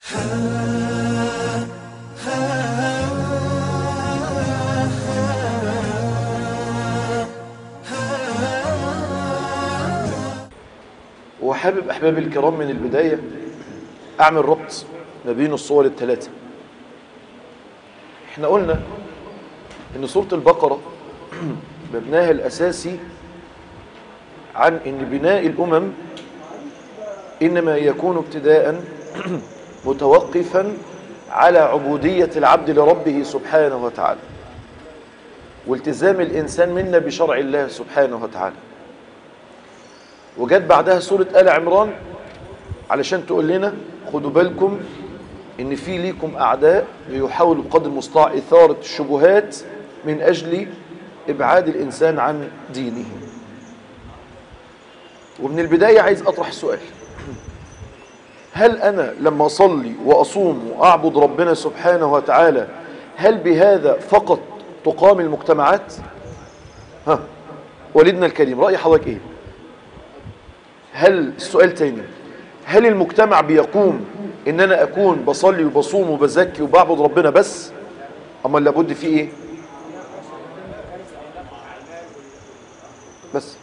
وحابب أحبابي الكرام من البداية أعمل ربط ما بين الصور الثلاثة احنا قلنا ان سورة البقرة مبناها الأساسي عن ان بناء الأمم إنما يكون ابتداء متوقفا على عبودية العبد لربه سبحانه وتعالى والتزام الإنسان منا بشرع الله سبحانه وتعالى وجت بعدها سورة آل عمران علشان تقول لنا خدوا بالكم ان في ليكم اعداء بيحاولوا بقدر المستطاع اثارة الشبهات من اجل ابعاد الانسان عن دينه ومن البداية عايز اطرح سؤال هل انا لما اصلي واصوم واعبد ربنا سبحانه وتعالى هل بهذا فقط تقام المجتمعات ها والدنا الكريم رأي حضرتك ايه هل السؤال تاني هل المجتمع بيقوم ان انا اكون بصلي وبصوم وبزكي وبعبد ربنا بس اما لابد فيه ايه بس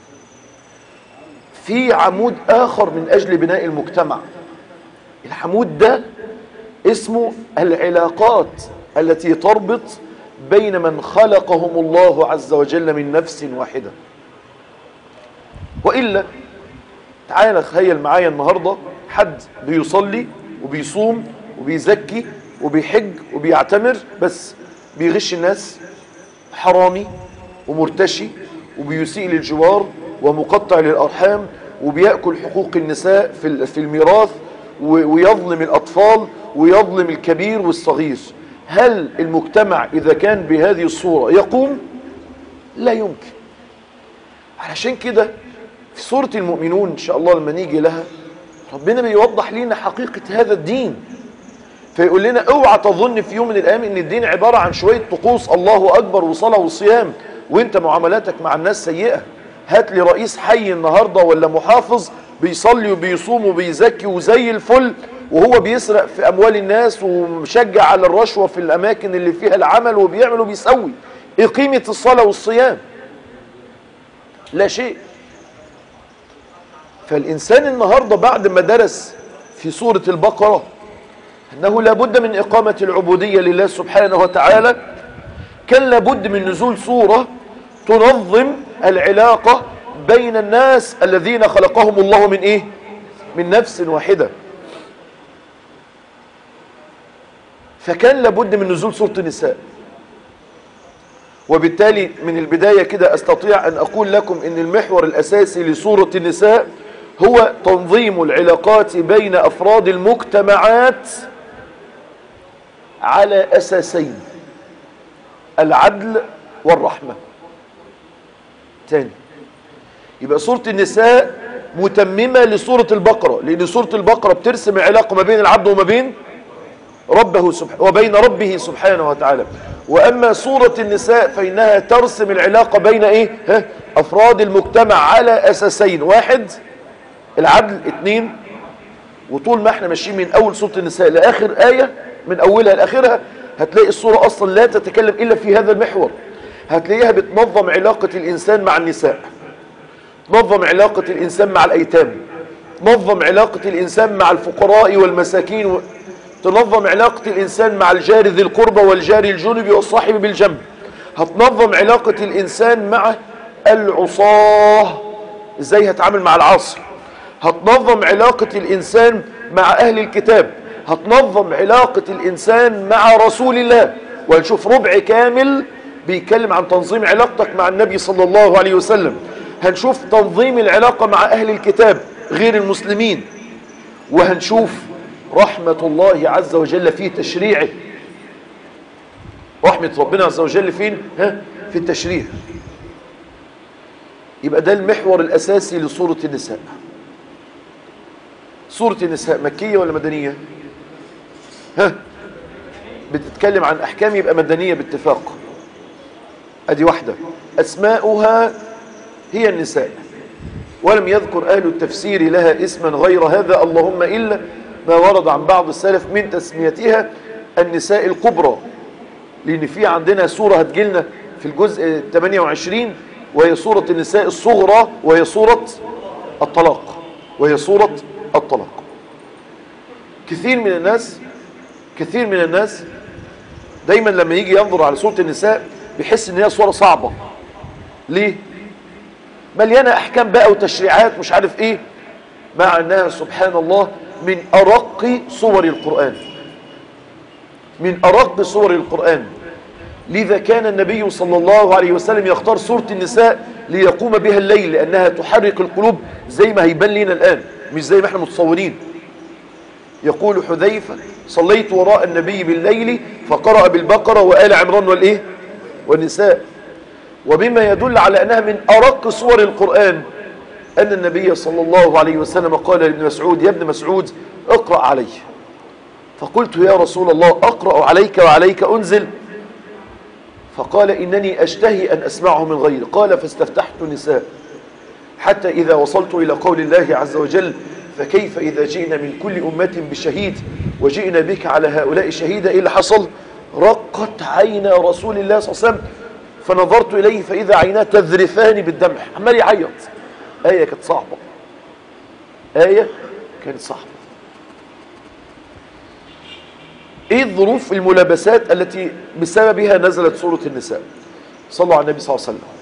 في عمود اخر من اجل بناء المجتمع العمود ده اسمه العلاقات التي تربط بين من خلقهم الله عز وجل من نفس واحدة وإلا تعالى تخيل معايا النهاردة حد بيصلي وبيصوم وبيزكي وبيحج وبيعتمر بس بيغش الناس حرامي ومرتشي وبيسيء للجوار ومقطع للأرحام وبيأكل حقوق النساء في في الميراث ويظلم الأطفال ويظلم الكبير والصغير هل المجتمع إذا كان بهذه الصورة يقوم لا يمكن علشان كده في سورة المؤمنون إن شاء الله لما نيجي لها ربنا بيوضح لنا حقيقة هذا الدين فيقول لنا اوعى تظن في يوم من الايام ان الدين عبارة عن شوية طقوس الله اكبر وصلاة وصيام وانت معاملاتك مع الناس سيئة هات لي رئيس حي النهاردة ولا محافظ بيصلي وبيصوم وبيزكي وزي الفل وهو بيسرق في اموال الناس ومشجع على الرشوة في الاماكن اللي فيها العمل وبيعمل وبيسوي ايه قيمة الصلاة والصيام لا شيء فالإنسان النهاردة بعد ما درس في سورة البقرة أنه لابد من إقامة العبودية لله سبحانه وتعالى كان لابد من نزول سورة تنظم العلاقة بين الناس الذين خلقهم الله من إيه؟ من نفس واحدة فكان لابد من نزول سورة النساء وبالتالي من البداية كده أستطيع أن أقول لكم أن المحور الأساسي لسورة النساء هو تنظيم العلاقات بين أفراد المجتمعات على أساسين العدل والرحمة تاني يبقى سورة النساء متممة لسورة البقرة لأن سورة البقرة بترسم علاقة ما بين العبد وما بين ربه سبحانه وبين ربه سبحانه وتعالى وأما سورة النساء فإنها ترسم العلاقة بين إيه ها؟ أفراد المجتمع على أساسين واحد العدل اتنين وطول ما احنا ماشيين من اول سورة النساء لاخر آية من اولها لاخرها هتلاقي الصورة اصلا لا تتكلم الا في هذا المحور هتلاقيها بتنظم علاقة الانسان مع النساء تنظم علاقة الانسان مع الايتام تنظم علاقة الانسان مع الفقراء والمساكين و... تنظم علاقة الانسان مع الجار ذي القربى والجار الجنب والصاحب بالجنب هتنظم علاقة الانسان مع العصاه ازاي هتعامل مع العصر هتنظم علاقة الإنسان مع أهل الكتاب هتنظم علاقة الإنسان مع رسول الله وهنشوف ربع كامل بيتكلم عن تنظيم علاقتك مع النبي صلى الله عليه وسلم هنشوف تنظيم العلاقة مع أهل الكتاب غير المسلمين وهنشوف رحمة الله عز وجل في تشريعه رحمة ربنا عز وجل فين ها في التشريع يبقى ده المحور الأساسي لسورة النساء سورة النساء مكية ولا مدنية ها بتتكلم عن أحكام يبقى مدنية باتفاق أدي واحدة أسماؤها هي النساء ولم يذكر أهل التفسير لها اسما غير هذا اللهم إلا ما ورد عن بعض السلف من تسميتها النساء الكبرى لأن في عندنا سورة هتجيلنا في الجزء 28 وهي سورة النساء الصغرى وهي سورة الطلاق وهي سورة الطلاق كثير من الناس كثير من الناس دايما لما يجي ينظر على سورة النساء بيحس ان هي سورة صعبة ليه مليانة احكام بقى وتشريعات مش عارف ايه مع انها سبحان الله من ارق صور القرآن من ارق صور القرآن لذا كان النبي صلى الله عليه وسلم يختار سورة النساء ليقوم بها الليل لأنها تحرك القلوب زي ما هيبان لنا الآن مش زي ما احنا متصورين يقول حذيفة صليت وراء النبي بالليل فقرأ بالبقرة وآل عمران والإيه والنساء وبما يدل على أنها من أرق صور القرآن أن النبي صلى الله عليه وسلم قال لابن مسعود يا ابن مسعود اقرأ علي فقلت يا رسول الله أقرأ عليك وعليك أنزل فقال إنني أشتهي أن أسمعه من غيري قال فاستفتحت نساء حتى إذا وصلت إلى قول الله عز وجل فكيف إذا جئنا من كل أمة بشهيد وجئنا بك على هؤلاء شهيدا إيه اللي حصل رقت عين رسول الله صلى الله عليه وسلم فنظرت إليه فإذا عيناه تذرفان بالدمع عمال يعيط آية كانت صعبة آية كانت صعبة ايه الظروف الملابسات التي بسببها نزلت سورة النساء صلوا على النبي صلى الله عليه وسلم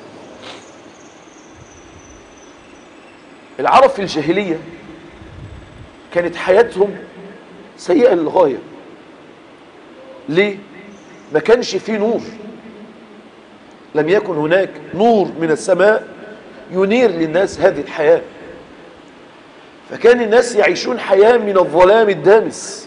العرب في الجاهلية كانت حياتهم سيئة للغاية ليه؟ ما كانش فيه نور لم يكن هناك نور من السماء ينير للناس هذه الحياة فكان الناس يعيشون حياة من الظلام الدامس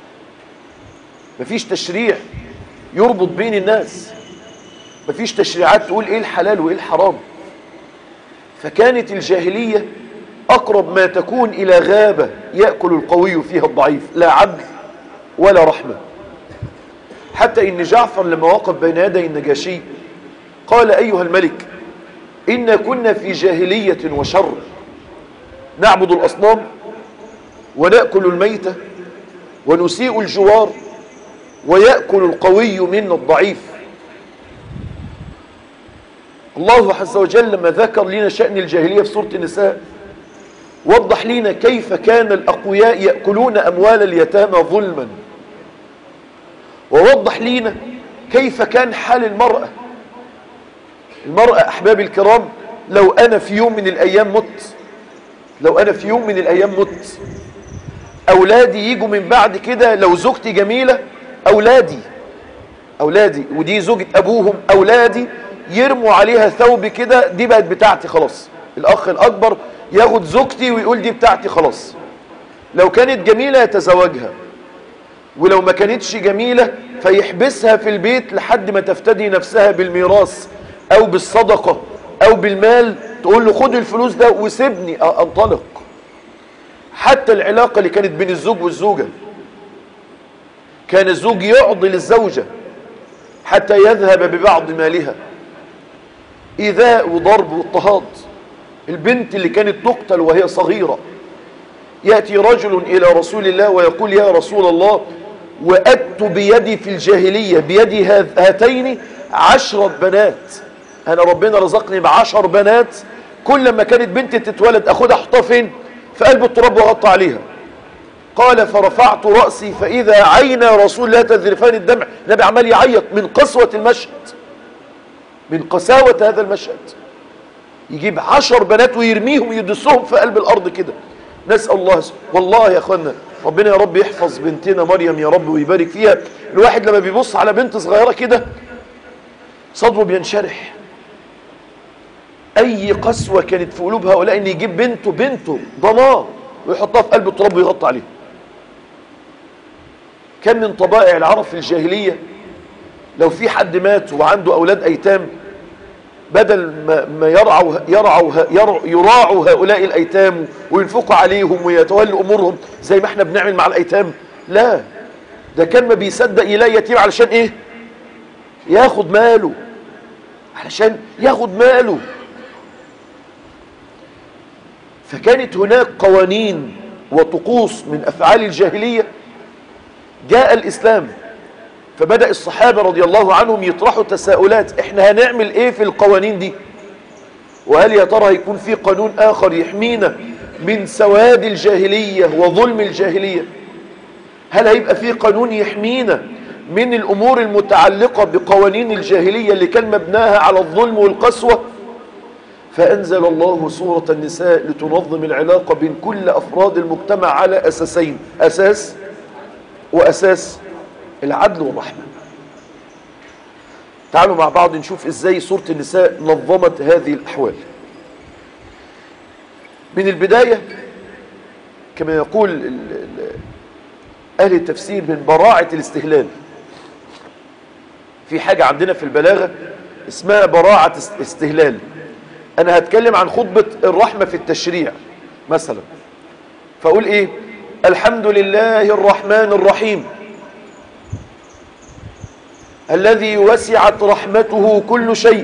مفيش تشريع يربط بين الناس مفيش تشريعات تقول ايه الحلال وايه الحرام فكانت الجاهلية اقرب ما تكون الى غابة يأكل القوي فيها الضعيف لا عدل ولا رحمة حتى ان جعفر لما وقف بين يدي النجاشي قال ايها الملك إن كنا في جاهلية وشر نعبد الأصنام ونأكل الميتة ونسيء الجوار ويأكل القوي منا الضعيف الله عز وجل لما ذكر لنا شأن الجاهلية في سورة النساء وضح لنا كيف كان الأقوياء يأكلون أموال اليتامى ظلما ووضح لنا كيف كان حال المرأة المرأة أحبابي الكرام لو أنا في يوم من الأيام مت لو أنا في يوم من الأيام مت أولادي يجوا من بعد كده لو زوجتي جميلة أولادي أولادي ودي زوجة أبوهم أولادي يرموا عليها ثوب كده دي بقت بتاعتي خلاص الأخ الأكبر ياخد زوجتي ويقول دي بتاعتي خلاص لو كانت جميلة يتزوجها ولو ما كانتش جميلة فيحبسها في البيت لحد ما تفتدي نفسها بالميراث او بالصدقة او بالمال تقول له خد الفلوس ده وسيبني انطلق حتى العلاقة اللي كانت بين الزوج والزوجة كان الزوج يعضل الزوجة حتى يذهب ببعض مالها إيذاء وضرب واضطهاد البنت اللي كانت تقتل وهي صغيرة يأتي رجل إلى رسول الله ويقول يا رسول الله وأدت بيدي في الجاهلية بيدي هاتين عشرة بنات أنا ربنا رزقني بعشر بنات كل ما كانت بنتي تتولد أخدها أحطها فين في قلب التراب وأغطى عليها قال فرفعت رأسي فإذا عين رسول الله تذرفان الدمع النبي عمال يعيط من قسوة المشهد من قساوة هذا المشهد يجيب عشر بنات ويرميهم يدسهم في قلب الأرض كده نسأل الله والله يا أخوانا ربنا يا رب يحفظ بنتنا مريم يا رب ويبارك فيها الواحد لما بيبص على بنت صغيرة كده صدره بينشرح اي قسوة كانت في قلوب هؤلاء ان يجيب بنته بنته ضناه ويحطها في قلب التراب ويغطي عليها كان من طبائع العرب في الجاهلية لو في حد مات وعنده اولاد ايتام بدل ما, ما يرعوا, يرعوا, يرعوا, يراعوا هؤلاء الايتام وينفقوا عليهم ويتولوا امورهم زي ما احنا بنعمل مع الايتام لا ده كان ما بيصدق يلاقي يتيم علشان ايه ياخد ماله علشان ياخد ماله فكانت هناك قوانين وطقوس من أفعال الجاهلية جاء الإسلام فبدأ الصحابة رضي الله عنهم يطرحوا تساؤلات احنا هنعمل ايه في القوانين دي وهل يا ترى هيكون في قانون آخر يحمينا من سواد الجاهلية وظلم الجاهلية هل هيبقى في قانون يحمينا من الأمور المتعلقة بقوانين الجاهلية اللي كان مبناها على الظلم والقسوة فأنزل الله سورة النساء لتنظم العلاقة بين كل أفراد المجتمع على أساسين أساس وأساس العدل والرحمة تعالوا مع بعض نشوف إزاي سورة النساء نظمت هذه الأحوال من البداية كما يقول ال- ال- أهل التفسير من براعة الاستهلال في حاجة عندنا في البلاغة اسمها براعة است- استهلال أنا هتكلم عن خطبة الرحمة في التشريع مثلا فأقول إيه الحمد لله الرحمن الرحيم الذي وسعت رحمته كل شيء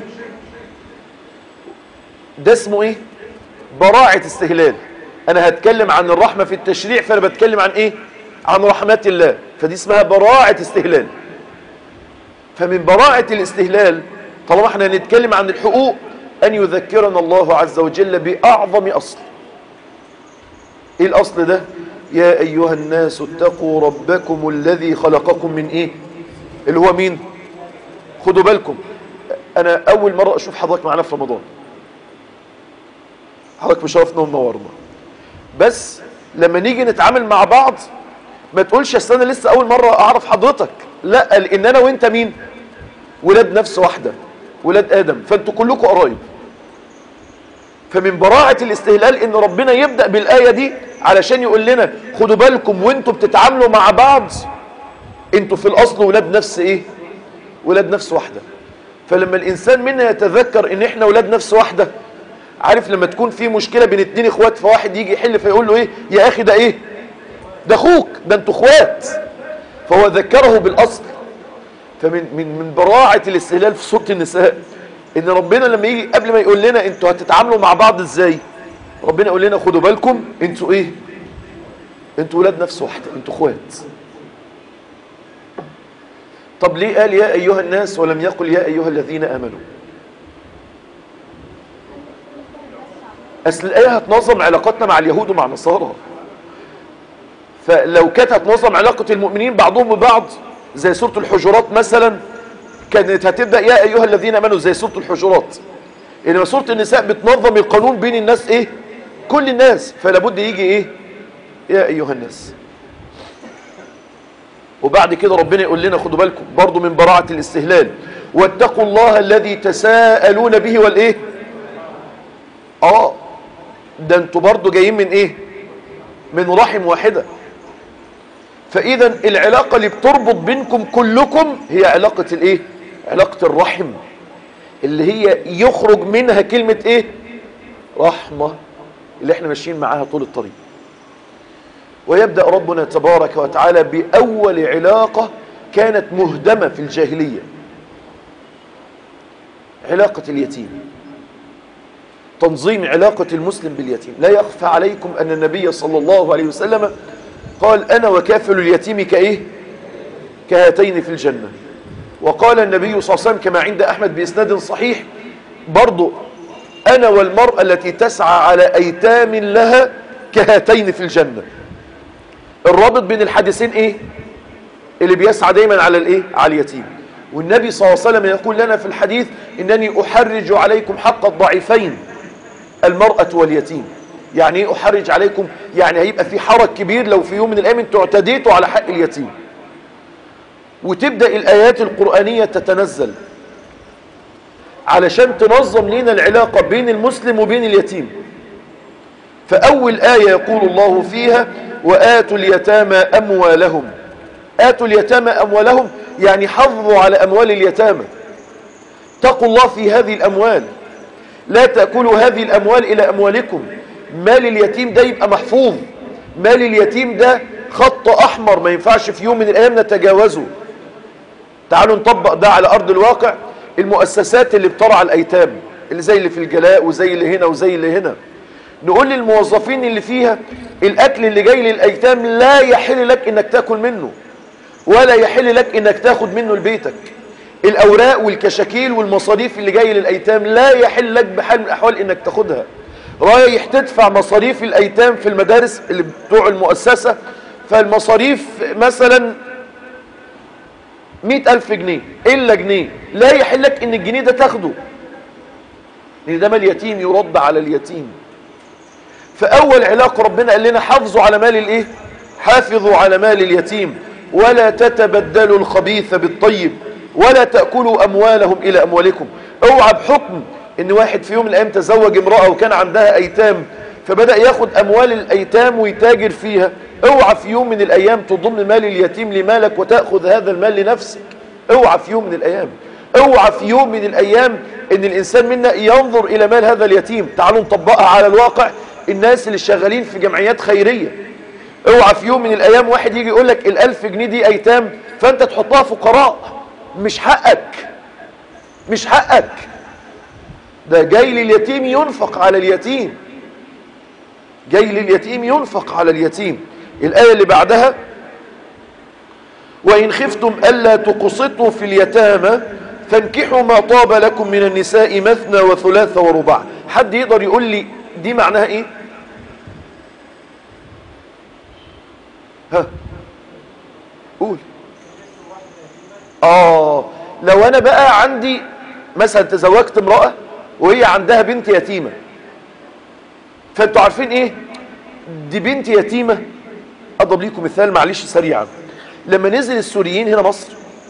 ده اسمه ايه براعة استهلال انا هتكلم عن الرحمة في التشريع فانا بتكلم عن ايه عن رحمات الله فدي اسمها براعة استهلال فمن براعة الاستهلال طالما احنا هنتكلم عن الحقوق ان يذكرنا الله عز وجل باعظم اصل ايه الاصل ده يا ايها الناس اتقوا ربكم الذي خلقكم من ايه اللي هو مين خدوا بالكم انا اول مرة اشوف حضرتك معانا في رمضان حضرتك مشرفنا ومنورنا بس لما نيجي نتعامل مع بعض ما تقولش اصل انا لسه اول مرة اعرف حضرتك لا لان انا وانت مين ولاد نفس واحدة ولاد ادم فانتوا كلكم قرايب فمن براعة الاستهلال ان ربنا يبدأ بالآية دي علشان يقول لنا خدوا بالكم وانتوا بتتعاملوا مع بعض انتوا في الاصل ولاد نفس ايه ولاد نفس واحدة فلما الانسان منا يتذكر ان احنا ولاد نفس واحدة عارف لما تكون في مشكلة بين اتنين اخوات فواحد يجي يحل فيقول له ايه يا اخي ده ايه ده اخوك ده انتوا اخوات فهو ذكره بالاصل فمن من من براعة الاستهلال في سورة النساء ان ربنا لما يجي قبل ما يقول لنا انتوا هتتعاملوا مع بعض ازاي ربنا يقول لنا خدوا بالكم انتوا ايه انتوا ولاد نفس واحدة انتوا اخوات طب ليه قال يا ايها الناس ولم يقل يا ايها الذين امنوا اصل الايه هتنظم علاقتنا مع اليهود ومع النصارى فلو كانت هتنظم علاقة المؤمنين بعضهم ببعض زي سورة الحجرات مثلا كانت هتبدأ يا أيها الذين أمنوا زي سورة الحجرات إنما سورة النساء بتنظم القانون بين الناس إيه كل الناس فلا بد يجي إيه يا أيها الناس وبعد كده ربنا يقول لنا خدوا بالكم برضو من براعة الاستهلال واتقوا الله الذي تساءلون به والإيه آه ده انتوا برضو جايين من إيه من رحم واحدة فإذا العلاقة اللي بتربط بينكم كلكم هي علاقة الإيه علاقة الرحم اللي هي يخرج منها كلمة إيه رحمة اللي احنا ماشيين معاها طول الطريق ويبدأ ربنا تبارك وتعالى بأول علاقة كانت مهدمة في الجاهلية علاقة اليتيم تنظيم علاقة المسلم باليتيم لا يخفى عليكم أن النبي صلى الله عليه وسلم قال أنا وكافل اليتيم كإيه كهاتين في الجنة وقال النبي صلى الله عليه وسلم كما عند أحمد بإسناد صحيح برضو أنا والمرأة التي تسعى على أيتام لها كهاتين في الجنة الرابط بين الحديثين إيه اللي بيسعى دايما على الإيه على اليتيم والنبي صلى الله عليه وسلم يقول لنا في الحديث إنني أحرج عليكم حق الضعيفين المرأة واليتيم يعني ايه احرج عليكم يعني هيبقى في حرج كبير لو في يوم من الايام انتوا اعتديتوا على حق اليتيم وتبدأ الايات القرآنية تتنزل علشان تنظم لنا العلاقة بين المسلم وبين اليتيم فاول آية يقول الله فيها وآتوا اليتامى اموالهم آتوا اليتامى اموالهم يعني حافظوا على اموال اليتامى اتقوا الله في هذه الاموال لا تأكلوا هذه الأموال إلى أموالكم مال اليتيم ده يبقى محفوظ مال اليتيم ده خط أحمر ما ينفعش في يوم من الأيام نتجاوزه تعالوا نطبق ده على أرض الواقع المؤسسات اللي بترعى الأيتام اللي زي اللي في الجلاء وزي اللي هنا وزي اللي هنا نقول للموظفين اللي فيها الاكل اللي جاي للايتام لا يحل لك انك تاكل منه ولا يحل لك انك تاخد منه لبيتك الاوراق والكشاكيل والمصاريف اللي جاي للايتام لا يحل لك بحال من الاحوال انك تاخدها رايح تدفع مصاريف الايتام في المدارس اللي بتوع المؤسسة فالمصاريف مثلا مئة ألف جنيه إلا جنيه لا يحل لك إن الجنيه ده تاخده لأن ده مال يتيم يرد على اليتيم فأول علاقة ربنا قال لنا حافظوا على مال الإيه حافظوا على مال اليتيم ولا تتبدلوا الخبيث بالطيب ولا تأكلوا أموالهم إلى أموالكم اوعى بحكم إن واحد في يوم من الأيام تزوج امرأة وكان عندها أيتام فبدأ ياخد أموال الأيتام ويتاجر فيها اوعى في يوم من الأيام تضم مال اليتيم لمالك وتأخذ هذا المال لنفسك اوعى في يوم من الأيام اوعى في يوم من الأيام ان الإنسان منا ينظر إلى مال هذا اليتيم تعالوا نطبقها على الواقع الناس اللي شغالين في جمعيات خيرية اوعى في يوم من الأيام واحد يجي يقول لك الألف جنيه دي أيتام فأنت تحطها فقراء مش حقك مش حقك ده جاي لليتيم ينفق على اليتيم جاي لليتيم ينفق على اليتيم الآية اللي بعدها وإن خفتم ألا تقسطوا في اليتامى فانكحوا ما طاب لكم من النساء مثنى وثلاث ورباع حد يقدر يقول لي دي معناها ايه ها قول اه لو انا بقى عندي مثلا تزوجت امرأة وهي عندها بنت يتيمة فانتوا عارفين ايه دي بنت يتيمة اضرب لكم مثال معلش سريعا لما نزل السوريين هنا مصر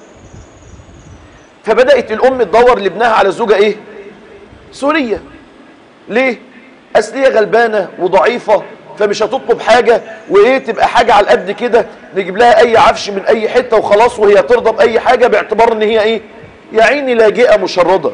فبدأت الام تدور لابنها على زوجة ايه سورية ليه اصل هي غلبانة وضعيفة فمش هتطلب حاجة وايه تبقى حاجة على القد كده نجيب لها اي عفش من اي حتة وخلاص وهي ترضى باي حاجة باعتبار ان هي ايه يا عيني لاجئة مشردة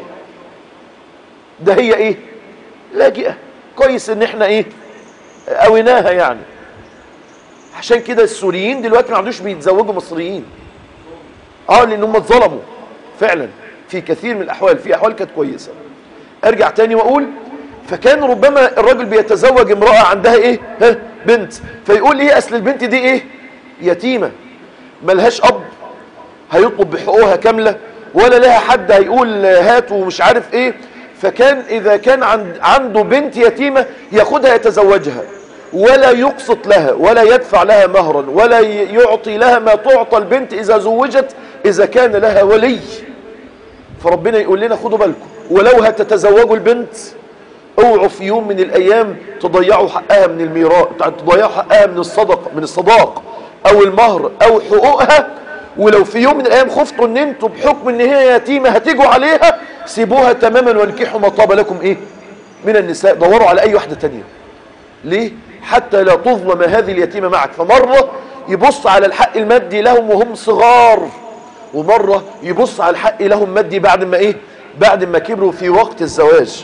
ده هي ايه لاجئة كويس ان احنا ايه قويناها يعني عشان كده السوريين دلوقتي ما عندوش بيتزوجوا مصريين اه لان هم اتظلموا فعلا في كثير من الاحوال في احوال كانت كويسه ارجع تاني واقول فكان ربما الراجل بيتزوج امراه عندها ايه ها بنت فيقول ايه اصل البنت دي ايه يتيمه ملهاش اب هيطلب بحقوقها كامله ولا لها حد هيقول هات ومش عارف ايه فكان اذا كان عند عنده بنت يتيمه ياخدها يتزوجها ولا يقسط لها ولا يدفع لها مهرا ولا يعطي لها ما تعطى البنت إذا زوجت إذا كان لها ولي فربنا يقول لنا خدوا بالكم ولو هتتزوجوا البنت اوعوا في يوم من الأيام تضيعوا حقها من الميراث تضيعوا حقها من الصدقة من الصداق أو المهر أو حقوقها ولو في يوم من الأيام خفتوا ان انتوا بحكم ان هي يتيمة هتيجوا عليها سيبوها تماما وانكحوا ما طاب لكم ايه من النساء دوروا على اي واحدة تانية ليه حتى لا تظلم هذه اليتيمة معك فمرة يبص على الحق المادي لهم وهم صغار ومرة يبص على الحق لهم مادي بعد ما ايه بعد ما كبروا في وقت الزواج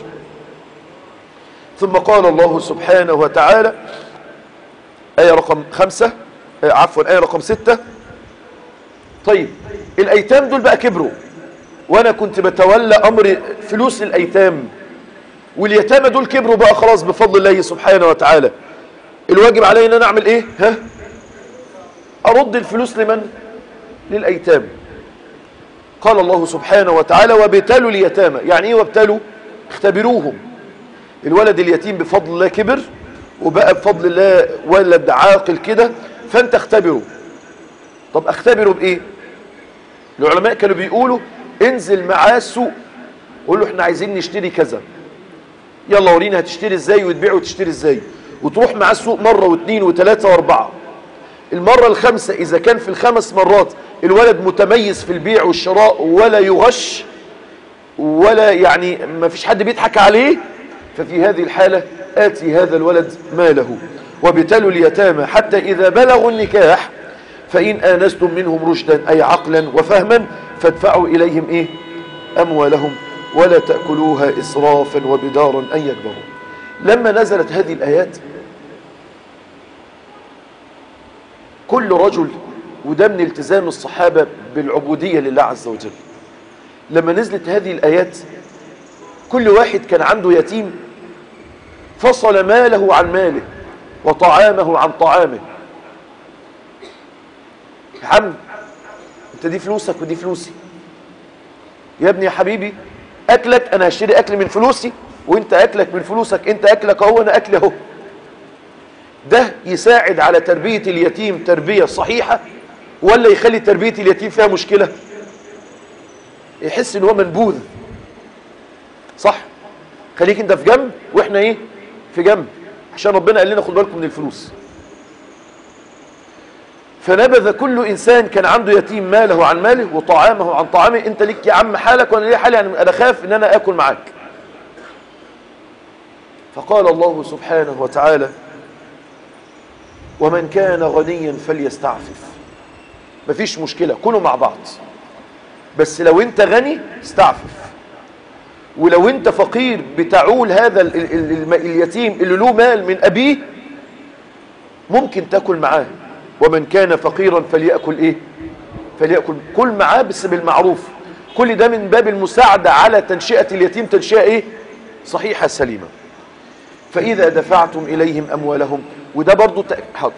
ثم قال الله سبحانه وتعالى آية رقم خمسة آه عفوا آية رقم ستة طيب الأيتام دول بقى كبروا وأنا كنت بتولى أمر فلوس الأيتام واليتامى دول كبروا بقى خلاص بفضل الله سبحانه وتعالى الواجب علي ان انا اعمل ايه ها ارد الفلوس لمن للايتام قال الله سبحانه وتعالى وابتلوا اليتامى يعني ايه وابتلوا اختبروهم الولد اليتيم بفضل الله كبر وبقى بفضل الله ولد عاقل كده فانت اختبره طب اختبره بايه العلماء كانوا بيقولوا انزل معاه السوق قول له احنا عايزين نشتري كذا يلا ورينا هتشتري ازاي وتبيع وتشتري ازاي وتروح معاه السوق مرة واثنين وثلاثة واربعة المرة الخامسة اذا كان في الخمس مرات الولد متميز في البيع والشراء ولا يغش ولا يعني ما فيش حد بيضحك عليه ففي هذه الحالة آتي هذا الولد ماله وابتلوا اليتامى حتى إذا بلغوا النكاح فإن آنستم منهم رشدا أي عقلا وفهما فادفعوا إليهم إيه أموالهم ولا تأكلوها إسرافا وبدارا أن يكبروا لما نزلت هذه الآيات كل رجل وده من التزام الصحابة بالعبودية لله عز وجل لما نزلت هذه الآيات كل واحد كان عنده يتيم فصل ماله عن ماله وطعامه عن طعامه يا عم انت دي فلوسك ودي فلوسي يا ابني يا حبيبي اكلك انا هشتري اكل من فلوسي وانت اكلك من فلوسك انت اكلك اهو انا اكلي اهو ده يساعد على تربية اليتيم تربية صحيحة ولا يخلي تربية اليتيم فيها مشكلة يحس ان هو منبوذ صح خليك انت في جنب واحنا ايه في جنب عشان ربنا قال لنا خد بالكم من الفلوس فنبذ كل انسان كان عنده يتيم ماله عن ماله وطعامه عن طعامه انت ليك يا عم حالك وانا ليه حالي يعني انا خاف ان انا اكل معاك فقال الله سبحانه وتعالى ومن كان غنيا فليستعفف مفيش مشكلة كلوا مع بعض بس لو انت غني استعفف ولو انت فقير بتعول هذا ال ال ال اليتيم اللي له مال من ابيه ممكن تاكل معاه ومن كان فقيرا فليأكل ايه فليأكل كل معاه بس بالمعروف كل ده من باب المساعدة على تنشئة اليتيم تنشئة ايه صحيحة سليمة فإذا دفعتم إليهم أموالهم وده برضو تأ... حاضر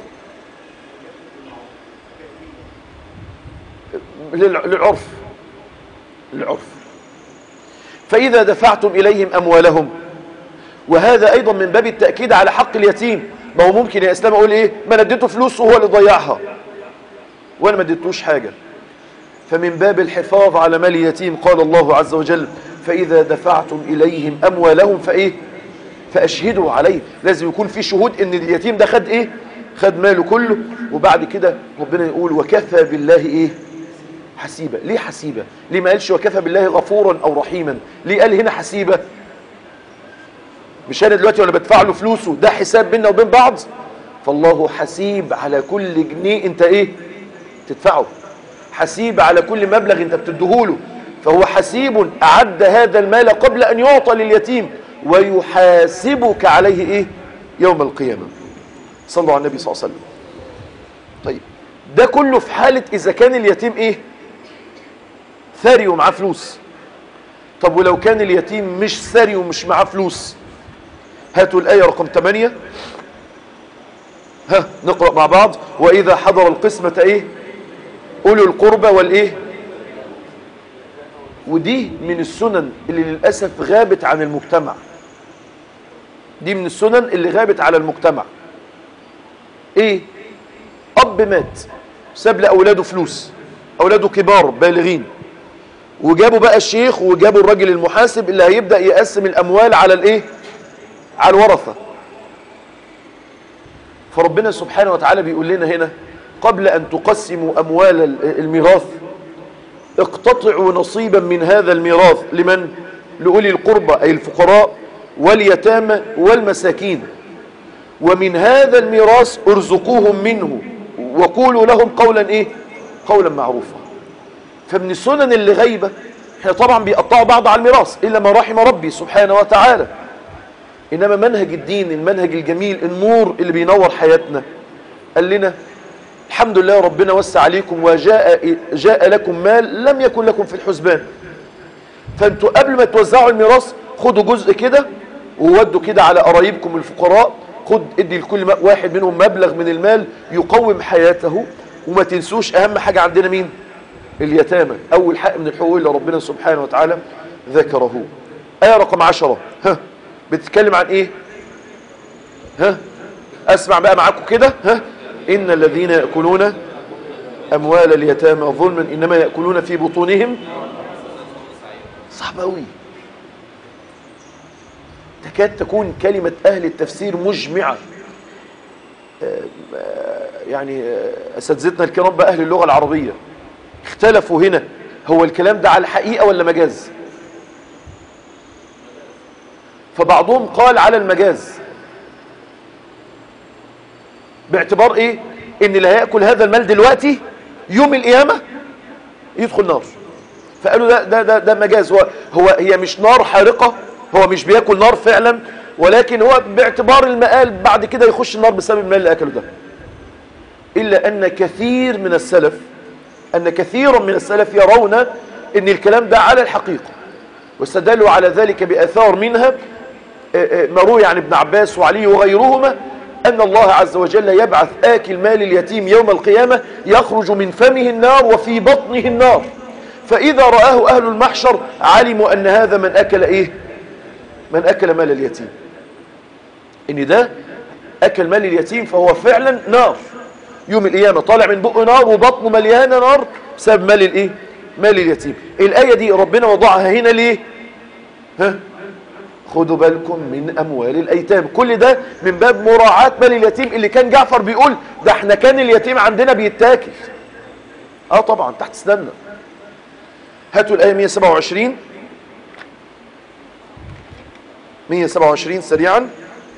للع- للعرف للعرف فإذا دفعتم إليهم أموالهم وهذا أيضا من باب التأكيد على حق اليتيم ما هو ممكن يا إسلام أقول إيه ما أنا اديته فلوس وهو اللي ضيعها وأنا ما اديتوش حاجة فمن باب الحفاظ على مال اليتيم قال الله عز وجل فإذا دفعتم إليهم أموالهم فإيه فأشهدوا عليه لازم يكون في شهود ان اليتيم ده خد ايه خد ماله كله وبعد كده ربنا يقول وكفى بالله ايه حسيبة ليه حسيبة ليه ما قالش وكفى بالله غفورا او رحيما ليه قال هنا حسيبة مش انا دلوقتي وانا بدفع له فلوسه ده حساب بيننا وبين بعض فالله حسيب على كل جنيه انت ايه تدفعه حسيب على كل مبلغ انت بتديهوله فهو حسيب اعد هذا المال قبل ان يعطى لليتيم ويحاسبك عليه ايه يوم القيامة صلوا على النبي صلى الله عليه وسلم طيب ده كله في حالة اذا كان اليتيم ايه ثري ومعاه فلوس طب ولو كان اليتيم مش ثري ومش معاه فلوس هاتوا الآية رقم 8 ها نقرأ مع بعض وإذا حضر القسمة ايه أولو القربى والايه ودي من السنن اللي للأسف غابت عن المجتمع دي من السنن اللي غابت على المجتمع ايه اب مات ساب لاولاده فلوس اولاده كبار بالغين وجابوا بقى الشيخ وجابوا الراجل المحاسب اللي هيبدأ يقسم الاموال على الايه على الورثة فربنا سبحانه وتعالى بيقول لنا هنا قبل ان تقسموا اموال الميراث اقتطعوا نصيبا من هذا الميراث لمن لأولي القربى أي الفقراء واليتامى والمساكين ومن هذا الميراث ارزقوهم منه وقولوا لهم قولا ايه قولا معروفا فمن السنن اللي غايبة احنا طبعا بيقطعوا بعض على الميراث إلا ما رحم ربي سبحانه وتعالى إنما منهج الدين المنهج الجميل النور اللي بينور حياتنا قال لنا الحمد لله ربنا وسع عليكم وجاء جاء لكم مال لم يكن لكم في الحسبان فانتوا قبل ما توزعوا الميراث خدوا جزء كده وودوا كده على قرايبكم الفقراء خد ادي لكل واحد منهم مبلغ من المال يقوم حياته وما تنسوش اهم حاجة عندنا مين اليتامى اول حق من الحقوق اللي ربنا سبحانه وتعالى ذكره آية رقم عشرة ها بتتكلم عن ايه ها اسمع بقى معاكم كده ها إن الذين يأكلون أموال اليتامى ظلما إنما يأكلون في بطونهم صعب أوي تكاد تكون كلمة أهل التفسير مجمعة يعني أساتذتنا الكرام بقى أهل اللغة العربية اختلفوا هنا هو الكلام ده على الحقيقة ولا مجاز فبعضهم قال على المجاز باعتبار ايه ان اللي هياكل هذا المال دلوقتي يوم القيامه يدخل نار فقالوا ده ده ده, ده مجاز هو هو هي مش نار حارقه هو مش بياكل نار فعلا ولكن هو باعتبار المقال بعد كده يخش النار بسبب المال اللي اكله ده الا ان كثير من السلف ان كثيرا من السلف يرون ان الكلام ده على الحقيقه واستدلوا على ذلك باثار منها ما روي عن ابن عباس وعلي وغيرهما أن الله عز وجل يبعث آكل مال اليتيم يوم القيامة يخرج من فمه النار وفي بطنه النار فإذا رآه أهل المحشر علموا أن هذا من أكل إيه من أكل مال اليتيم إن ده أكل مال اليتيم فهو فعلا نار يوم القيامة طالع من بقه نار وبطنه مليانة نار بسبب مال الإيه مال اليتيم الآية دي ربنا وضعها هنا ليه ها خدوا بالكم من أموال الأيتام كل ده من باب مراعاة مال اليتيم اللي كان جعفر بيقول ده احنا كان اليتيم عندنا بيتاكل اه طبعا تحت سننا هاتوا الآية 127 127 سريعا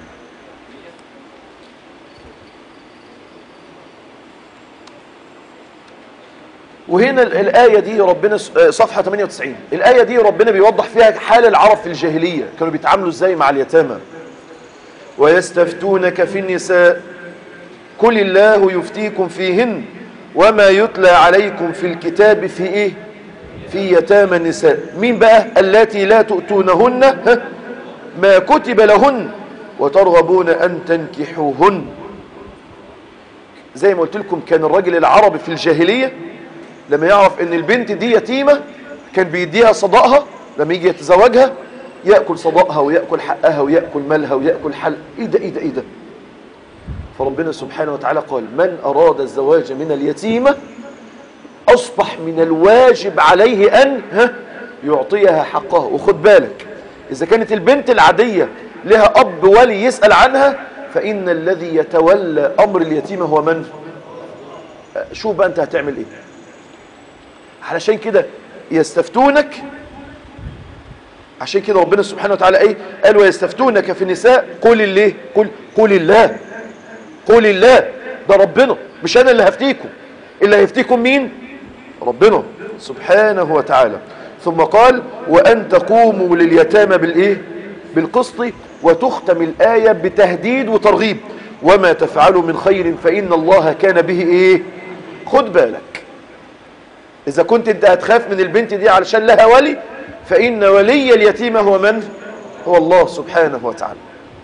وهنا الآية دي ربنا صفحة 98 الآية دي ربنا بيوضح فيها حال العرب في الجاهلية كانوا بيتعاملوا ازاي مع اليتامى ويستفتونك في النساء قل الله يفتيكم فيهن وما يتلى عليكم في الكتاب في ايه في يتامى النساء مين بقى التي لا تؤتونهن ها؟ ما كتب لهن وترغبون أن تنكحوهن زي ما قلت لكم كان الراجل العربي في الجاهلية لما يعرف ان البنت دي يتيمة كان بيديها صداقها لما يجي يتزوجها يأكل صداقها ويأكل حقها ويأكل مالها ويأكل حل ايه ده ايه ده ايه ده فربنا سبحانه وتعالى قال من أراد الزواج من اليتيمة أصبح من الواجب عليه أن ها يعطيها حقها وخد بالك إذا كانت البنت العادية لها أب ولي يسأل عنها فإن الذي يتولى أمر اليتيمة هو من شوف بقى أنت هتعمل إيه علشان كده يستفتونك عشان كده ربنا سبحانه وتعالى ايه قال ويستفتونك في النساء قل الله قل قل الله قل الله ده ربنا مش انا اللي هفتيكم اللي هيفتيكم مين ربنا سبحانه وتعالى ثم قال وان تقوموا لليتامى بالايه بالقسط وتختم الايه بتهديد وترغيب وما تفعلوا من خير فان الله كان به ايه خد بالك إذا كنت أنت هتخاف من البنت دي علشان لها ولي فإن ولي اليتيمة هو من؟ هو الله سبحانه وتعالى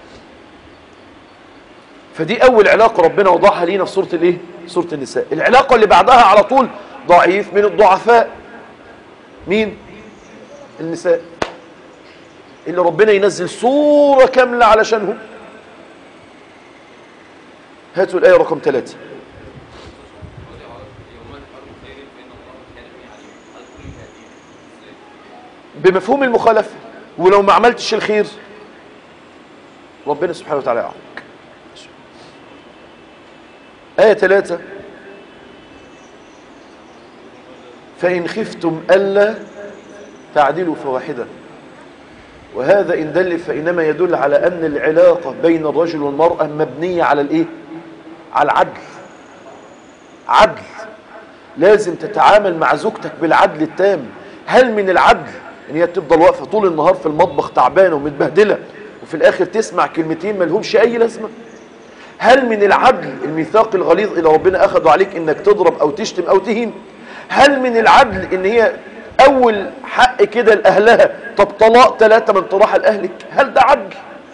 فدي أول علاقة ربنا وضعها لينا في سورة الإيه؟ سورة النساء العلاقة اللي بعدها على طول ضعيف من الضعفاء مين؟ النساء اللي ربنا ينزل سورة كاملة علشانهم هاتوا الآية رقم ثلاثة بمفهوم المخالفة ولو ما عملتش الخير ربنا سبحانه وتعالى يعاقبك آية ثلاثة فإن خفتم ألا تعدلوا فواحدة وهذا إن دل فإنما يدل على أن العلاقة بين الرجل والمرأة مبنية على الإيه؟ على العدل عدل لازم تتعامل مع زوجتك بالعدل التام هل من العدل ان هي تفضل واقفه طول النهار في المطبخ تعبانه ومتبهدله وفي الاخر تسمع كلمتين ما لهمش اي لازمه هل من العدل الميثاق الغليظ اللي ربنا اخده عليك انك تضرب او تشتم او تهين هل من العدل ان هي اول حق كده لاهلها طب طلاق ثلاثه من طراح لاهلك هل ده عدل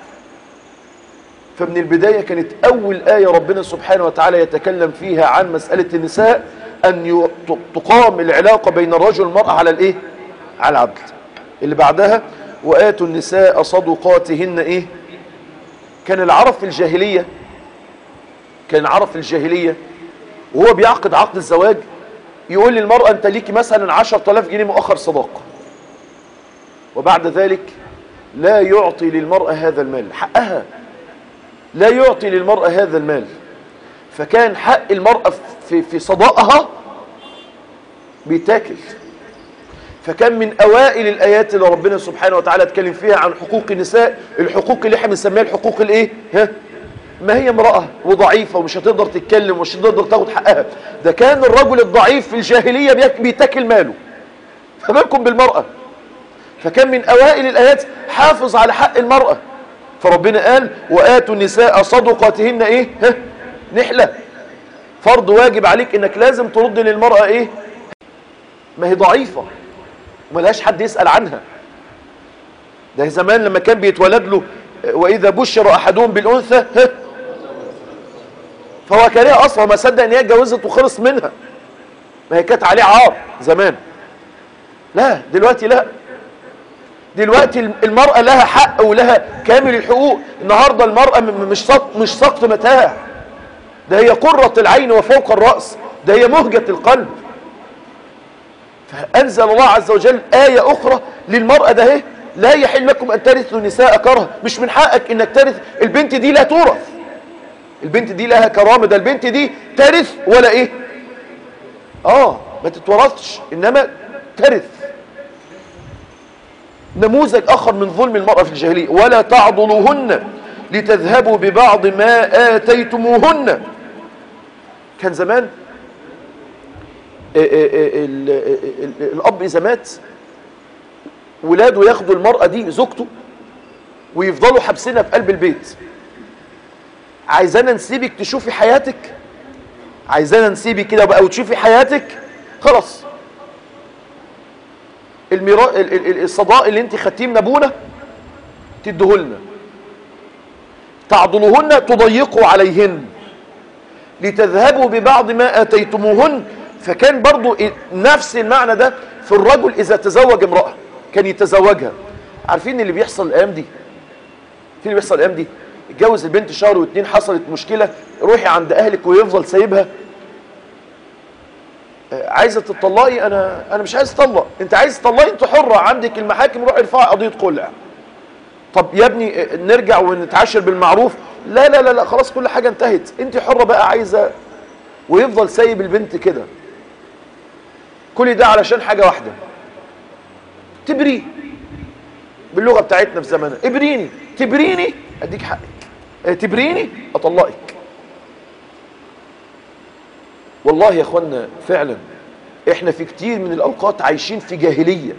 فمن البدايه كانت اول ايه ربنا سبحانه وتعالى يتكلم فيها عن مساله النساء ان تقام العلاقه بين الرجل والمراه على الايه على العدل اللي بعدها وآتوا النساء صدقاتهن ايه كان العرب في الجاهلية كان العرب في الجاهلية وهو بيعقد عقد الزواج يقول للمرأة انت ليكي مثلا عشر تلاف جنيه مؤخر صداقة وبعد ذلك لا يعطي للمرأة هذا المال حقها لا يعطي للمرأة هذا المال فكان حق المرأة في, في صداقها بيتاكل فكان من أوائل الآيات اللي ربنا سبحانه وتعالى اتكلم فيها عن حقوق النساء الحقوق اللي احنا بنسميها الحقوق الايه ها ما هي امرأة وضعيفة ومش هتقدر تتكلم ومش هتقدر تاخد حقها ده كان الرجل الضعيف في الجاهلية بيتاكل ماله فبالكم بالمرأة فكان من أوائل الآيات حافظ على حق المرأة فربنا قال وآتوا النساء صدقاتهن ايه ها نحلة فرض واجب عليك انك لازم ترد للمرأة ايه ما هي ضعيفة وملهاش حد يسأل عنها ده زمان لما كان بيتولد له وإذا بشر أحدهم بالأنثى ها فهو كارهها أصلا ما صدق إن هي اتجوزت وخلص منها ما هي كانت عليه عار زمان لا دلوقتي لا دلوقتي المرأة لها حق ولها كامل الحقوق النهاردة المرأة م- مش سقط مش سقط متاع ده هي قرة العين وفوق الرأس ده هي مهجة القلب فأنزل الله عز وجل آية أخرى للمرأة ده هي لا يحل لكم أن ترثوا نساء كرها مش من حقك إنك ترث البنت دي لا تورث البنت دي لها كرامة ده البنت دي ترث ولا إيه آه ما تتورثش إنما ترث نموذج آخر من ظلم المرأة في الجاهلية ولا تعضلوهن لتذهبوا ببعض ما آتيتموهن كان زمان آه، آه، آه، ال- آه، ال- الأب إذا مات ولاده ياخدوا المرأة دي زوجته ويفضلوا حابسينها في قلب البيت عايزانا نسيبك تشوفي حياتك عايزانا نسيبك كده بقى وتشوفي حياتك خلاص الميرا... ال- ال- ال- الصداق اللي انت خدتيه من ابونا تديهولنا تعضلوهن تضيقوا عليهن لتذهبوا ببعض ما اتيتموهن فكان برضو ال- نفس المعنى ده في الرجل اذا تزوج امرأة كان يتزوجها عارفين اللي بيحصل الايام دي في اللي بيحصل الايام دي اتجوز البنت شهر واتنين حصلت مشكلة روحي عند اهلك ويفضل سايبها عايزه تطلقي انا انا مش عايز اطلق انت عايز تطلقي انت حره عندك المحاكم روح ارفعي قضيه خلع طب يا ابني نرجع ونتعاشر بالمعروف لا لا لا لا خلاص كل حاجه انتهت انت حره بقى عايزه ويفضل سايب البنت كده كل ده علشان حاجه واحده تبريه باللغه بتاعتنا في زماننا ابريني تبريني اديك حقك اه، تبريني اطلقك والله يا اخوانا فعلا احنا في كتير من الاوقات عايشين في جاهلية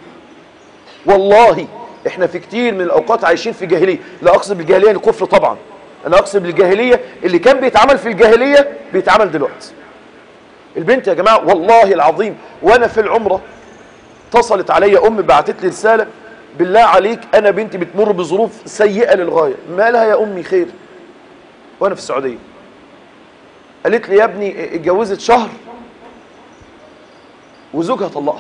والله احنا في كتير من الاوقات عايشين في جاهلية لا اقصد بالجاهلية الكفر طبعا انا اقصد بالجاهلية اللي كان بيتعمل في الجاهلية بيتعمل دلوقتي البنت يا جماعة والله العظيم وانا في العمرة اتصلت عليا ام بعتت لي رسالة بالله عليك انا بنتي بتمر بظروف سيئة للغاية مالها يا امي خير وانا في السعودية قالت لي يا ابني اتجوزت شهر وزوجها طلقها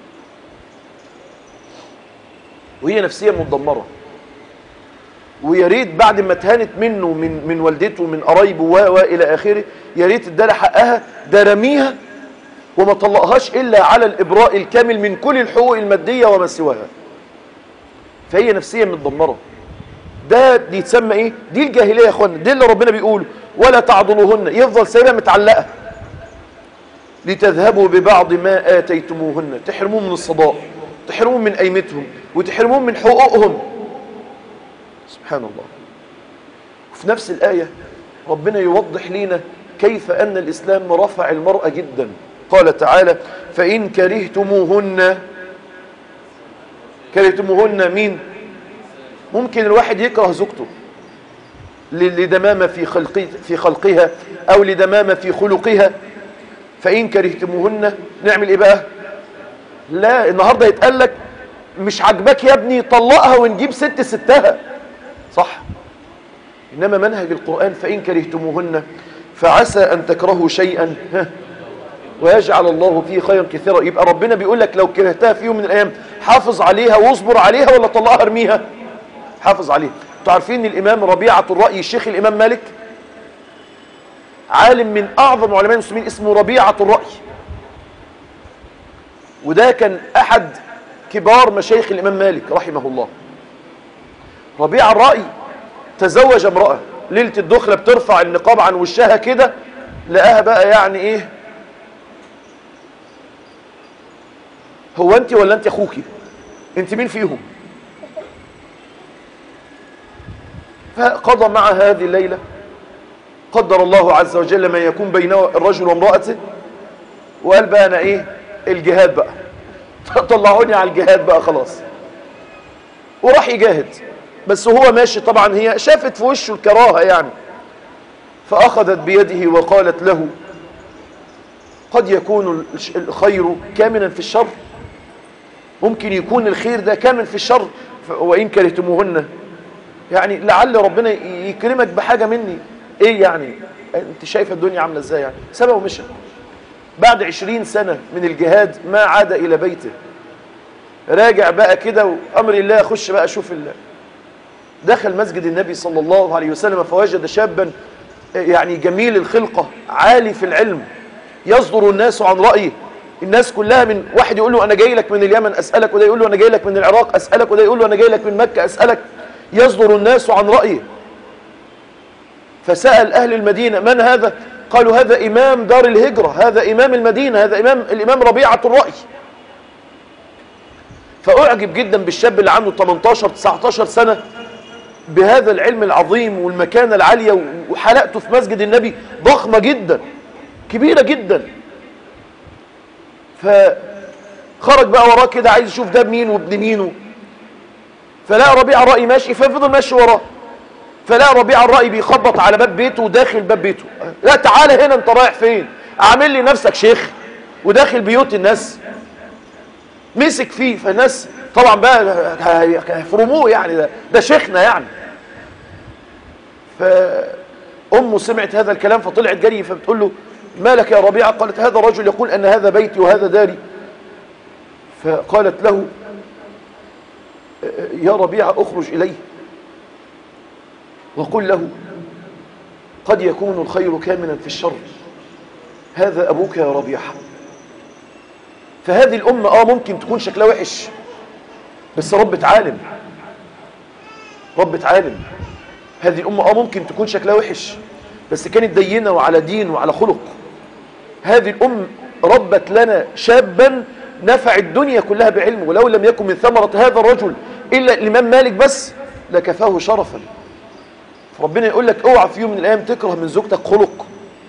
وهي نفسيا متدمره ويا ريت بعد ما اتهانت منه من من والدته ومن قرايبه و و الى اخره يا ريت ادالها حقها ده رميها وما طلقهاش الا على الابراء الكامل من كل الحقوق الماديه وما سواها فهي نفسيا متدمره ده دي تسمى ايه دي الجاهليه يا اخوانا دي اللي ربنا بيقوله ولا تعضلوهن يفضل سايبها متعلقه لتذهبوا ببعض ما اتيتموهن تحرموهم من الصداق تحرموهم من قيمتهم وتحرموهم من حقوقهم سبحان الله وفي نفس الايه ربنا يوضح لنا كيف ان الاسلام رفع المراه جدا قال تعالى فان كرهتموهن كرهتموهن مين ممكن الواحد يكره زوجته ل- لدمامة في خلق في خلقها أو لدمامة في خلقها فإن كرهتموهن نعمل إيه بقى لا النهاردة يتقال لك مش عاجباك يا ابني طلقها ونجيب ست ستها صح إنما منهج القرآن فإن كرهتموهن فعسى أن تكرهوا شيئا ها ويجعل الله فيه خيرا كثيرا يبقى ربنا بيقول لك لو كرهتها في يوم من الأيام حافظ عليها واصبر عليها ولا طلقها ارميها حافظ عليها انتوا عارفين الإمام ربيعة الرأي الشيخ الإمام مالك عالم من أعظم علماء المسلمين اسمه ربيعة الرأي وده كان أحد كبار مشايخ الإمام مالك رحمه الله ربيع الرأي تزوج امرأة ليلة الدخلة بترفع النقاب عن وشها كده لقاها بقى يعني ايه هو انت ولا انت اخوكي انت مين فيهم فقضى مع هذه الليلة قدر الله عز وجل ما يكون بين الرجل وامرأته وقال بقى انا ايه الجهاد بقى طلعوني على الجهاد بقى خلاص وراح يجاهد بس وهو ماشي طبعا هي شافت في وشه الكراهة يعني فأخذت بيده وقالت له قد يكون الخير كامنا في الشر ممكن يكون الخير ده كامن في الشر وإن كرهتموهن يعني لعل ربنا يكرمك بحاجة مني ايه يعني انت شايفه الدنيا عاملة ازاي يعني سبق ومشى بعد عشرين سنة من الجهاد ما عاد إلى بيته راجع بقى كده وأمر الله خش بقى شوف الله دخل مسجد النبي صلى الله عليه وسلم فوجد شابا يعني جميل الخلقة عالي في العلم يصدر الناس عن رأيه الناس كلها من واحد يقول له أنا جاي لك من اليمن أسألك وده يقول له أنا جاي لك من العراق أسألك وده يقول له أنا جاي لك من مكة أسألك يصدر الناس عن رأيه فسأل أهل المدينة من هذا قالوا هذا إمام دار الهجرة هذا إمام المدينة هذا إمام الإمام ربيعة الرأي فأعجب جدا بالشاب اللي عنده 18-19 سنة بهذا العلم العظيم والمكانة العالية وحلقته في مسجد النبي ضخمة جدا كبيرة جدا فخرج بقى وراه كده عايز يشوف ده مين وابن مين فلقى ربيع الرأي ماشي ففضل ماشي وراه فلقى ربيع الرأي بيخبط على باب بيته وداخل باب بيته لا تعالى هنا انت رايح فين عامل لي نفسك شيخ وداخل بيوت الناس مسك فيه فالناس طبعا بقى هيفرموه يعني ده, ده شيخنا يعني فأمه سمعت هذا الكلام فطلعت جري فبتقول له مالك يا ربيعة قالت هذا رجل يقول أن هذا بيتي وهذا داري فقالت له يا ربيعة أخرج إليه وقل له قد يكون الخير كامنا في الشر هذا أبوك يا ربيعة فهذه الأمة آه ممكن تكون شكلها وحش بس ربة عالم ربة عالم هذه الأمة آه ممكن تكون شكلها وحش بس كانت دينة وعلى دين وعلى خلق هذه الأم ربت لنا شابا نفع الدنيا كلها بعلمه ولو لم يكن من ثمرة هذا الرجل إلا الإمام مالك بس لكفاه شرفا فربنا يقول لك اوعى في يوم من الأيام تكره من زوجتك خلق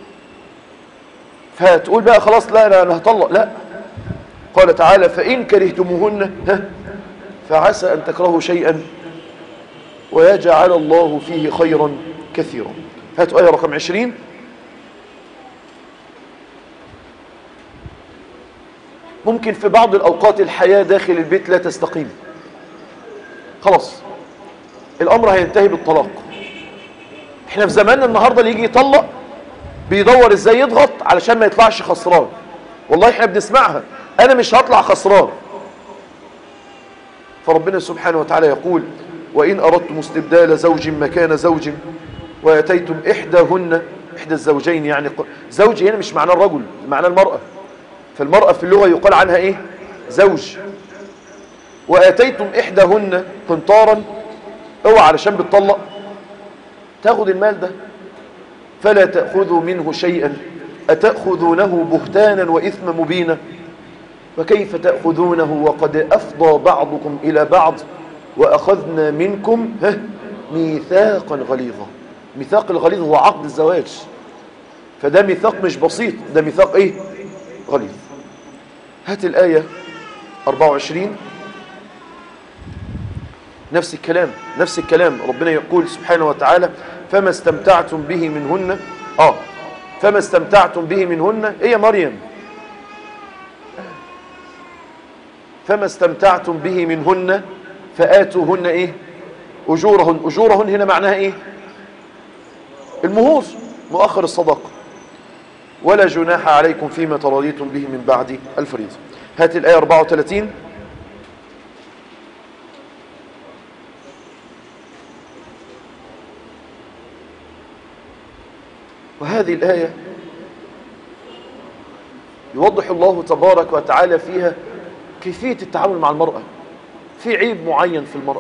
فتقول بقى خلاص لا أنا هطلق لا قال تعالى فإن كرهتموهن ها فعسى أن تكرهوا شيئا ويجعل الله فيه خيرا كثيرا هاتوا آية رقم عشرين ممكن في بعض الأوقات الحياة داخل البيت لا تستقيم خلاص الأمر هينتهي بالطلاق احنا في زماننا النهاردة اللي يجي يطلق بيدور ازاي يضغط علشان ما يطلعش خسران والله احنا بنسمعها انا مش هطلع خسران فربنا سبحانه وتعالى يقول وإن أردتم استبدال زوج مكان زوج وأتيتم إحداهن إحدى الزوجين يعني زوج هنا مش معناه الرجل معناه المرأة فالمرأة في اللغة يقال عنها إيه زوج وآتيتم إحداهن قنطارا اوعى علشان بتطلق تاخد المال ده فلا تأخذوا منه شيئا أتأخذونه بهتانا وإثما مبينا وكيف تأخذونه وقد أفضى بعضكم إلى بعض وأخذنا منكم ها ميثاقا غليظا ميثاق الغليظ هو عقد الزواج فده ميثاق مش بسيط ده ميثاق ايه غليظ هات الآية 24 نفس الكلام نفس الكلام ربنا يقول سبحانه وتعالى فما استمتعتم به منهن اه فما استمتعتم به منهن ايه مريم فما استمتعتم به منهن فآتوهن ايه اجورهن اجورهن هنا معناها ايه المهور مؤخر الصدقه ولا جناح عليكم فيما تراضيتم به من بعد الفريضة هات الآية 34 وهذه الآية يوضح الله تبارك وتعالى فيها كيفية التعامل مع المرأة في عيب معين في المرأة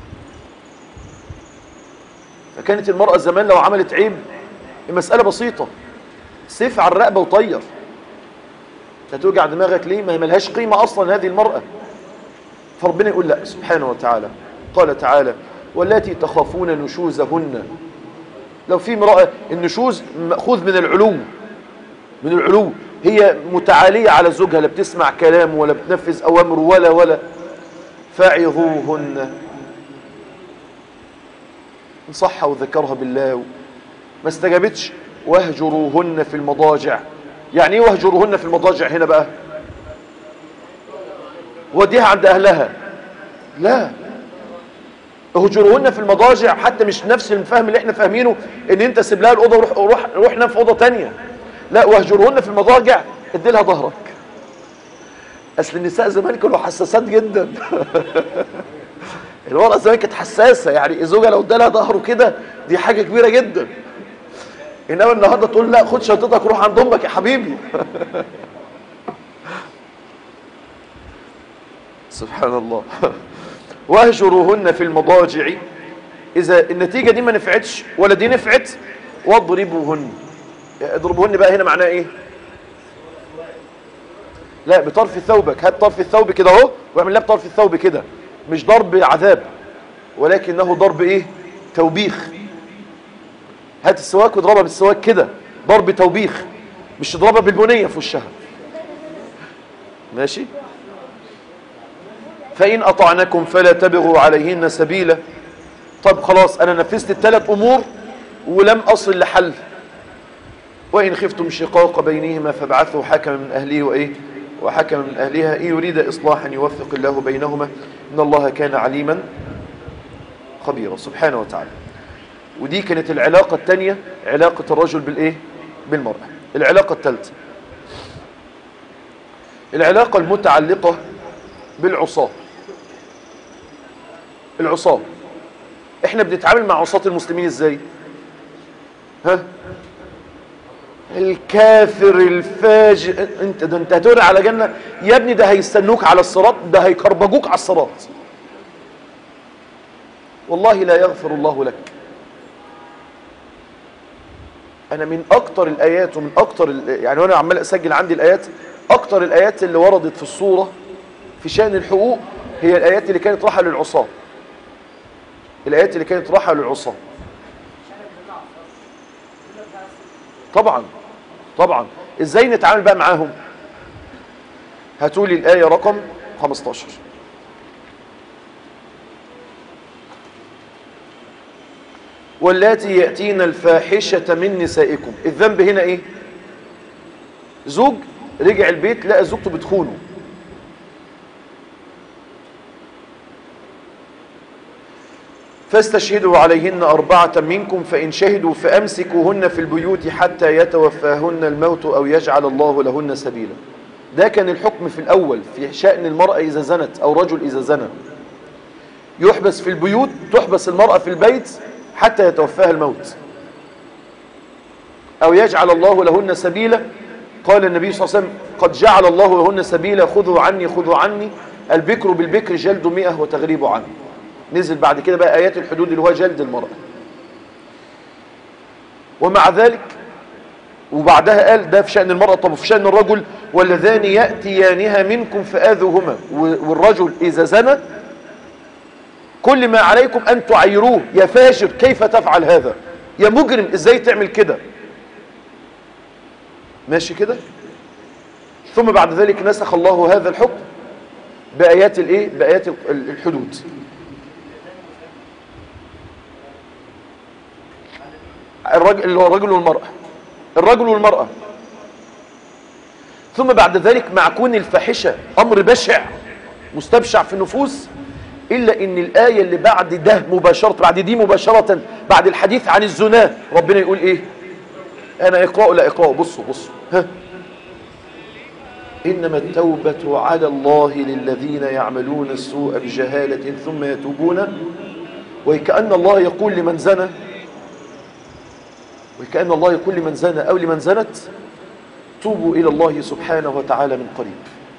فكانت المرأة زمان لو عملت عيب المسألة بسيطة سيف على الرقبة وطير هتوجع دماغك ليه ما هي ملهاش قيمة أصلا هذه المرأة فربنا يقول لا سبحانه وتعالى قال تعالى والتي تخافون نشوزهن لو في امرأة النشوز مأخوذ من العلو من العلو هي متعالية على زوجها لا بتسمع كلامه ولا بتنفذ أوامره ولا ولا فعظوهن نصحها وذكرها بالله ما استجابتش واهجروهن في المضاجع يعني ايه واهجروهن في المضاجع هنا بقى وديها عند اهلها لا اهجروهن في المضاجع حتى مش نفس الفهم اللي احنا فاهمينه ان انت سيب لها الاوضه وروح روح روح نام في اوضه ثانيه لا واهجروهن في المضاجع ادي لها ظهرك اصل النساء زمان كانوا حساسات جدا المرأة زمان كانت حساسة يعني الزوجة لو ادالها ظهره كده دي حاجة كبيرة جدا انما النهارده تقول لا خد شنطتك روح عند امك يا حبيبي سبحان الله واهجروهن في المضاجع اذا النتيجة دي ما نفعتش ولا دي نفعت واضربوهن اضربوهن بقى هنا معناه ايه لا بطرف ثوبك هات طرف الثوب كده اهو واعمل لها بطرف الثوب كده مش ضرب عذاب ولكنه ضرب ايه توبيخ هات السواك واضربها بالسواك كده ضرب توبيخ مش تضربها بالبنيه في وشها ماشي فإن أطعنكم فلا تبغوا عليهن سبيلا طب خلاص أنا نفذت الثلاث أمور ولم أصل لحل وإن خفتم شقاق بينهما فابعثوا حكما من أهله وإيه وحكما من أهلها إن يريد إصلاحا يوفق الله بينهما إن الله كان عليما خبيرا سبحانه وتعالى ودي كانت العلاقة الثانية علاقة الرجل بالإيه بالمرأة العلاقة الثالثة العلاقة المتعلقة بالعصاة العصاة احنا بنتعامل مع عصاة المسلمين ازاي ها الكافر الفاجر انت ده انت هتقول على جنة يا ابني ده هيستنوك على الصراط ده هيكربجوك على الصراط والله لا يغفر الله لك انا من اكتر الايات ومن اكتر يعني وانا عمال اسجل عندي الايات اكتر الايات اللي وردت في الصورة في شأن الحقوق هي الايات اللي كانت راحة للعصاة الايات اللي كانت راحة للعصاة طبعا طبعا ازاي نتعامل بقى معاهم هاتولي الآية رقم 15 واللاتي يأتين الفاحشة من نسائكم الذنب هنا ايه زوج رجع البيت لقى زوجته بتخونه فاستشهدوا عليهن أربعة منكم فإن شهدوا فأمسكوهن في البيوت حتى يتوفاهن الموت أو يجعل الله لهن سبيلا ده كان الحكم في الأول في شأن المرأة إذا زنت أو رجل إذا زنى يحبس في البيوت تحبس المرأة في البيت حتى يتوفاها الموت أو يجعل الله لهن سبيلا قال النبي صلى الله عليه وسلم قد جعل الله لهن سبيلا خذوا عني خذوا عني البكر بالبكر جلد مئة وتغريب عنه نزل بعد كده بقى آيات الحدود اللي هو جلد المرأة ومع ذلك وبعدها قال ده في شأن المرأة طب في شأن الرجل واللذان يأتيانها منكم فآذوهما والرجل إذا زنى كل ما عليكم أن تعيروه يا فاجر كيف تفعل هذا يا مجرم إزاي تعمل كده ماشي كده ثم بعد ذلك نسخ الله هذا الحكم بآيات الايه بآيات الحدود الرجل اللي هو الرجل والمرأة الرجل والمرأة ثم بعد ذلك مع كون الفاحشة أمر بشع مستبشع في النفوس إلا إن الآية اللي بعد ده مباشرة بعد دي مباشرة بعد الحديث عن الزنا ربنا يقول إيه أنا إقرأ لا إقرأ بصوا بصوا ها إنما التوبة على الله للذين يعملون السوء بجهالة ثم يتوبون وكأن الله يقول لمن زنى وكأن الله يقول لمن زنى أو لمن زنت توبوا إلى الله سبحانه وتعالى من قريب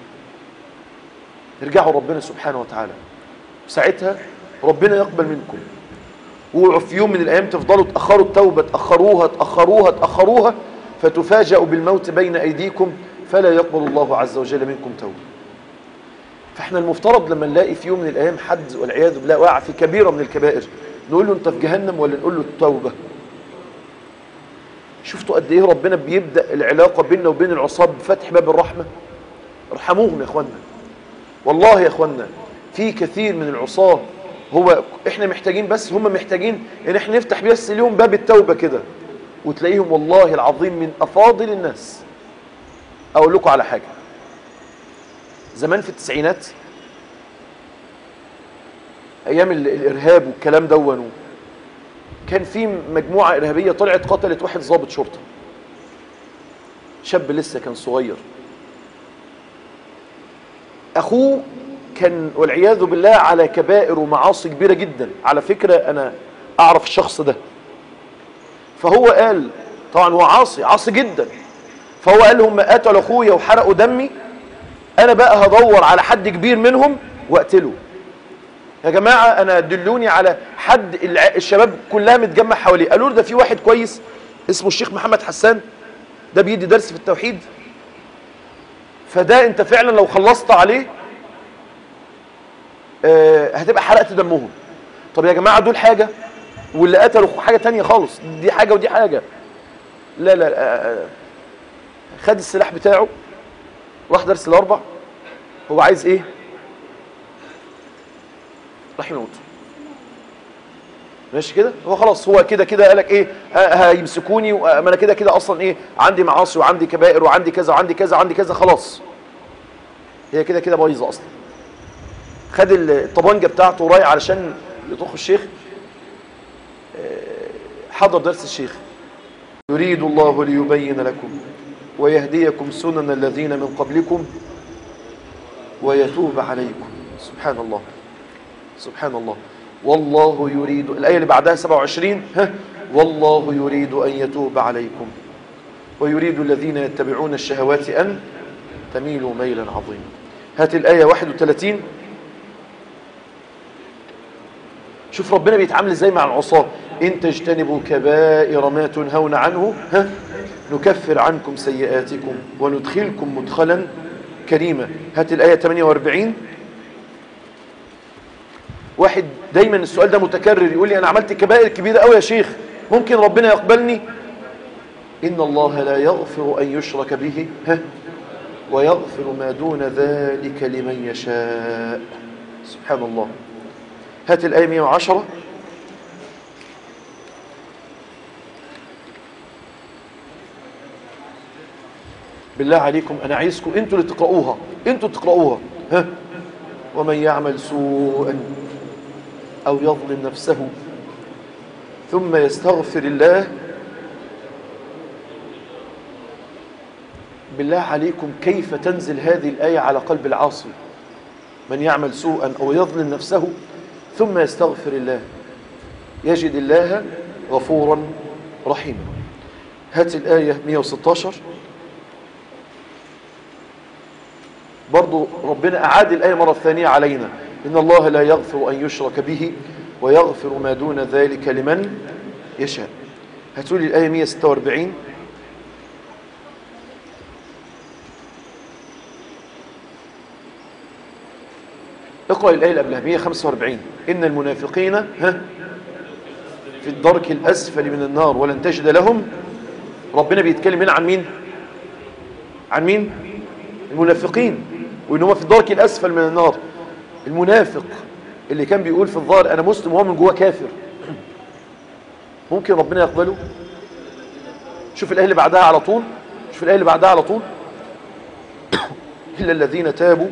ارجعوا ربنا سبحانه وتعالى ساعتها ربنا يقبل منكم وفي يوم من الأيام تفضلوا تأخروا التوبة تأخروها تأخروها تأخروها فتفاجأوا بالموت بين أيديكم فلا يقبل الله عز وجل منكم توبة فاحنا المفترض لما نلاقي في يوم من الأيام حد والعياذ بالله وقع في كبيرة من الكبائر نقول له انت في جهنم ولا نقول له التوبة شفتوا قد ايه ربنا بيبدأ العلاقة بيننا وبين العصاب بفتح باب الرحمة ارحموهم يا اخوانا والله يا اخوانا في كثير من العصاه هو احنا محتاجين بس هم محتاجين ان احنا نفتح بس اليوم باب التوبة كده وتلاقيهم والله العظيم من افاضل الناس اقول لكم على حاجة زمان في التسعينات ايام ال- الارهاب والكلام دون كان في مجموعه ارهابيه طلعت قتلت واحد ضابط شرطه شاب لسه كان صغير اخوه كان والعياذ بالله على كبائر ومعاصي كبيره جدا على فكره انا اعرف الشخص ده فهو قال طبعا هو عاصي عاصي جدا فهو قال هم قتلوا اخويا وحرقوا دمي انا بقى هدور على حد كبير منهم واقتله يا جماعه انا دلوني على حد الع- الشباب كلها متجمع حواليه قالوا له ده في واحد كويس اسمه الشيخ محمد حسان ده بيدي درس في التوحيد فده انت فعلا لو خلصت عليه آه، هتبقى حرقت دمهم طب يا جماعه دول حاجه واللي قتلوا حاجه تانية خالص دي حاجه ودي حاجه لا لا آه، آه، خد السلاح بتاعه راح درس الاربع هو عايز ايه راح يموت ماشي كده هو خلاص هو كده كده قالك ايه ه- هيمسكوني و- ما انا كده كده اصلا ايه عندي معاصي وعندي كبائر وعندي كذا وعندي كذا وعندي كذا خلاص هي كده كده بايظه اصلا خد الطبنجه بتاعته ورايح علشان يطخ الشيخ آه، حضر درس الشيخ يريد الله ليبين لكم ويهديكم سنن الذين من قبلكم ويتوب عليكم سبحان الله سبحان الله والله يريد الآية اللي بعدها 27 ها والله يريد أن يتوب عليكم ويريد الذين يتبعون الشهوات أن تميلوا ميلا عظيما هات الآية 31 شوف ربنا بيتعامل ازاي مع العصاة إن تجتنبوا كبائر ما تنهون عنه ها نكفر عنكم سيئاتكم وندخلكم مدخلا كريما هات الآية 48 واحد دايما السؤال ده متكرر يقول لي أنا عملت كبائر كبيرة قوي يا شيخ ممكن ربنا يقبلني إن الله لا يغفر أن يشرك به ها ويغفر ما دون ذلك لمن يشاء سبحان الله هات الآية 110 بالله عليكم أنا عايزكم أنتوا اللي تقرأوها أنتوا تقرأوها ها ومن يعمل سوءا أو يظلم نفسه ثم يستغفر الله بالله عليكم كيف تنزل هذه الآية على قلب العاصي من يعمل سوءا أو يظلم نفسه ثم يستغفر الله يجد الله غفورا رحيما هات الآية 116 برضو ربنا أعاد الآية مرة ثانية علينا إن الله لا يغفر أن يشرك به ويغفر ما دون ذلك لمن يشاء هاتولي الآية 146 اقرأ الآية اللي قبلها 145 إن المنافقين ها في الدرك الأسفل من النار ولن تجد لهم ربنا بيتكلم هنا عن مين عن مين المنافقين وإن هم في الدرك الأسفل من النار المنافق اللي كان بيقول في الظاهر أنا مسلم وهو من جواه كافر ممكن ربنا يقبله شوف الآية اللي بعدها على طول شوف الآية اللي بعدها على طول إلا الذين تابوا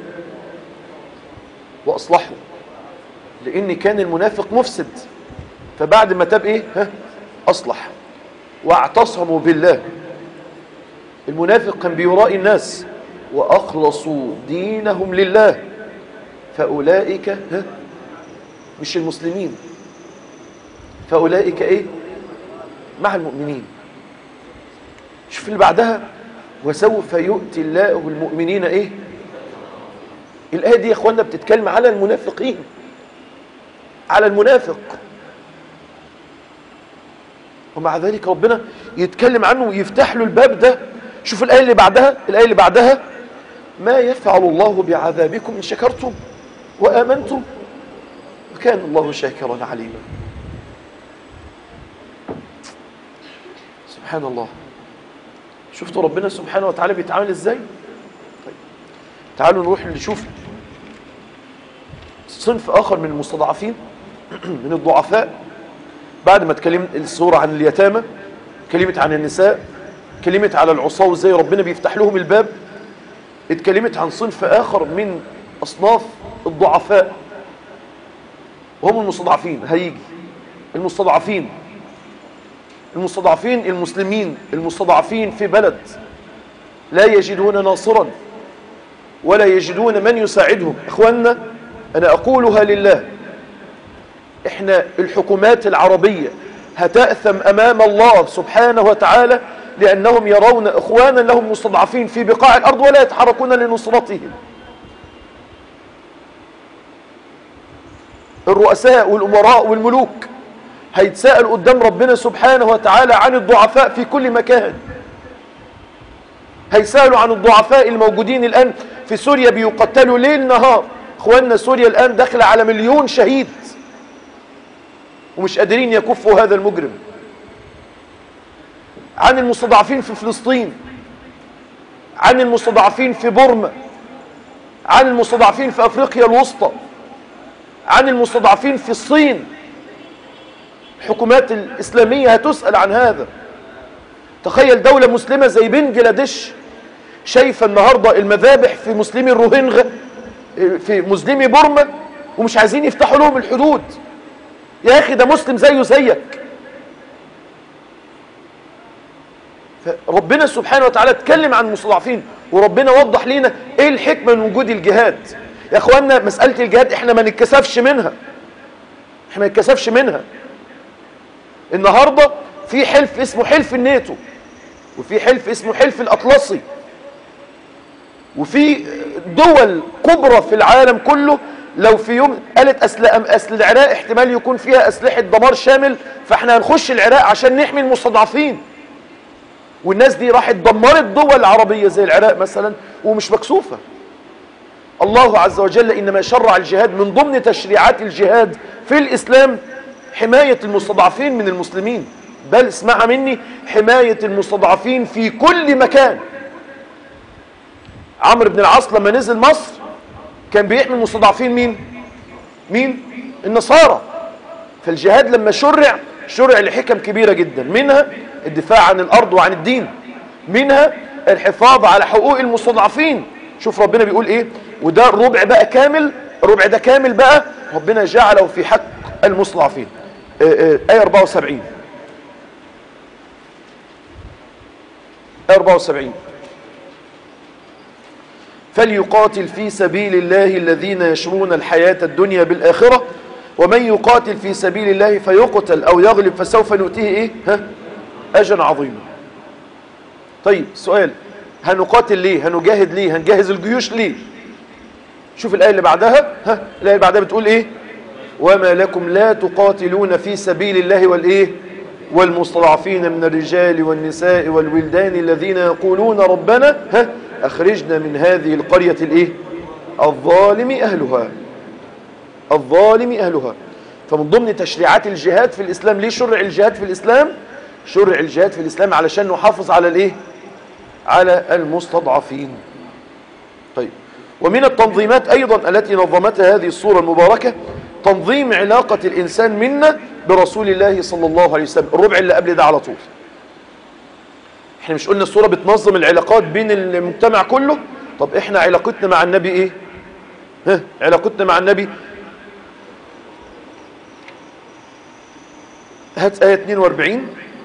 وأصلحوا لأن كان المنافق مفسد فبعد ما تاب إيه ها أصلح واعتصموا بالله المنافق كان بيرائي الناس وأخلصوا دينهم لله فأولئك ها مش المسلمين فأولئك إيه مع المؤمنين شوف اللي بعدها وسوف يؤتي الله المؤمنين إيه الآية دي يا أخوانا بتتكلم على المنافقين على المنافق ومع ذلك ربنا يتكلم عنه ويفتح له الباب ده شوف الآية اللي بعدها الآية اللي بعدها ما يفعل الله بعذابكم إن شكرتم وآمنتم وكان الله شاكرا عليما سبحان الله شفتوا ربنا سبحانه وتعالى بيتعامل ازاي طيب. تعالوا نروح نشوف صنف آخر من المستضعفين من الضعفاء بعد ما اتكلمت السورة عن اليتامى اتكلمت عن النساء اتكلمت على العصاة وازاي ربنا بيفتح لهم الباب اتكلمت عن صنف آخر من أصناف الضعفاء وهم المستضعفين هيجي المستضعفين المستضعفين المسلمين المستضعفين في بلد لا يجدون ناصرا ولا يجدون من يساعدهم اخواننا انا اقولها لله احنا الحكومات العربية هتأثم امام الله سبحانه وتعالى لانهم يرون اخوانا لهم مستضعفين في بقاع الارض ولا يتحركون لنصرتهم الرؤساء والامراء والملوك هيتساءل قدام ربنا سبحانه وتعالى عن الضعفاء في كل مكان هيسألوا عن الضعفاء الموجودين الآن في سوريا بيقتلوا ليل نهار اخواننا سوريا الآن داخله على مليون شهيد ومش قادرين يكفوا هذا المجرم عن المستضعفين في فلسطين عن المستضعفين في بورما عن المستضعفين في أفريقيا الوسطى عن المستضعفين في الصين الحكومات الإسلامية هتسأل عن هذا تخيل دولة مسلمة زي بنجلاديش شايفة النهاردة المذابح في مسلمي الروهينغا في مسلمي بورما ومش عايزين يفتحوا لهم الحدود يا أخي ده مسلم زيه زيك فربنا سبحانه وتعالى اتكلم عن المستضعفين وربنا وضح لنا ايه الحكمة من وجود الجهاد يا اخوانا مسألة الجهاد احنا ما نتكسفش منها احنا ما نتكسفش منها النهاردة في حلف اسمه حلف الناتو وفي حلف اسمه حلف الأطلسي وفي دول كبرى في العالم كله لو في يوم قالت أسل, أسل العراق احتمال يكون فيها أسلحة دمار شامل فاحنا هنخش العراق عشان نحمي المستضعفين والناس دي راحت دمرت دول عربية زي العراق مثلا ومش مكسوفة الله عز وجل إنما شرع الجهاد من ضمن تشريعات الجهاد في الإسلام حماية المستضعفين من المسلمين بل اسمع مني حماية المستضعفين في كل مكان عمرو بن العاص لما نزل مصر كان بيحمي المستضعفين مين مين النصارى فالجهاد لما شرع شرع لحكم كبيرة جدا منها الدفاع عن الأرض وعن الدين منها الحفاظ على حقوق المستضعفين شوف ربنا بيقول ايه وده الربع بقى كامل الربع ده كامل بقى ربنا جعله في حق المستضعفين آية 74 آية 74 فليقاتل في سبيل الله الذين يشرون الحياة الدنيا بالآخرة ومن يقاتل في سبيل الله فيقتل أو يغلب فسوف نؤتيه إيه ها أجرا عظيما طيب سؤال هنقاتل ليه هنجاهد ليه هنجهز الجيوش ليه شوف الآية اللي بعدها ها الآية اللي بعدها بتقول إيه وما لكم لا تقاتلون في سبيل الله والإيه والمستضعفين من الرجال والنساء والولدان الذين يقولون ربنا ها أخرجنا من هذه القرية الإيه الظالم أهلها الظالم أهلها فمن ضمن تشريعات الجهاد في الإسلام ليه شرع الجهاد في الإسلام شرع الجهاد في الإسلام علشان نحافظ على الإيه على المستضعفين طيب ومن التنظيمات أيضا التي نظمتها هذه الصورة المباركة تنظيم علاقة الإنسان منا برسول الله صلى الله عليه وسلم الربع اللي قبل ده على طول احنا مش قلنا الصورة بتنظم العلاقات بين المجتمع كله طب احنا علاقتنا مع النبي ايه ها علاقتنا مع النبي هات آية 42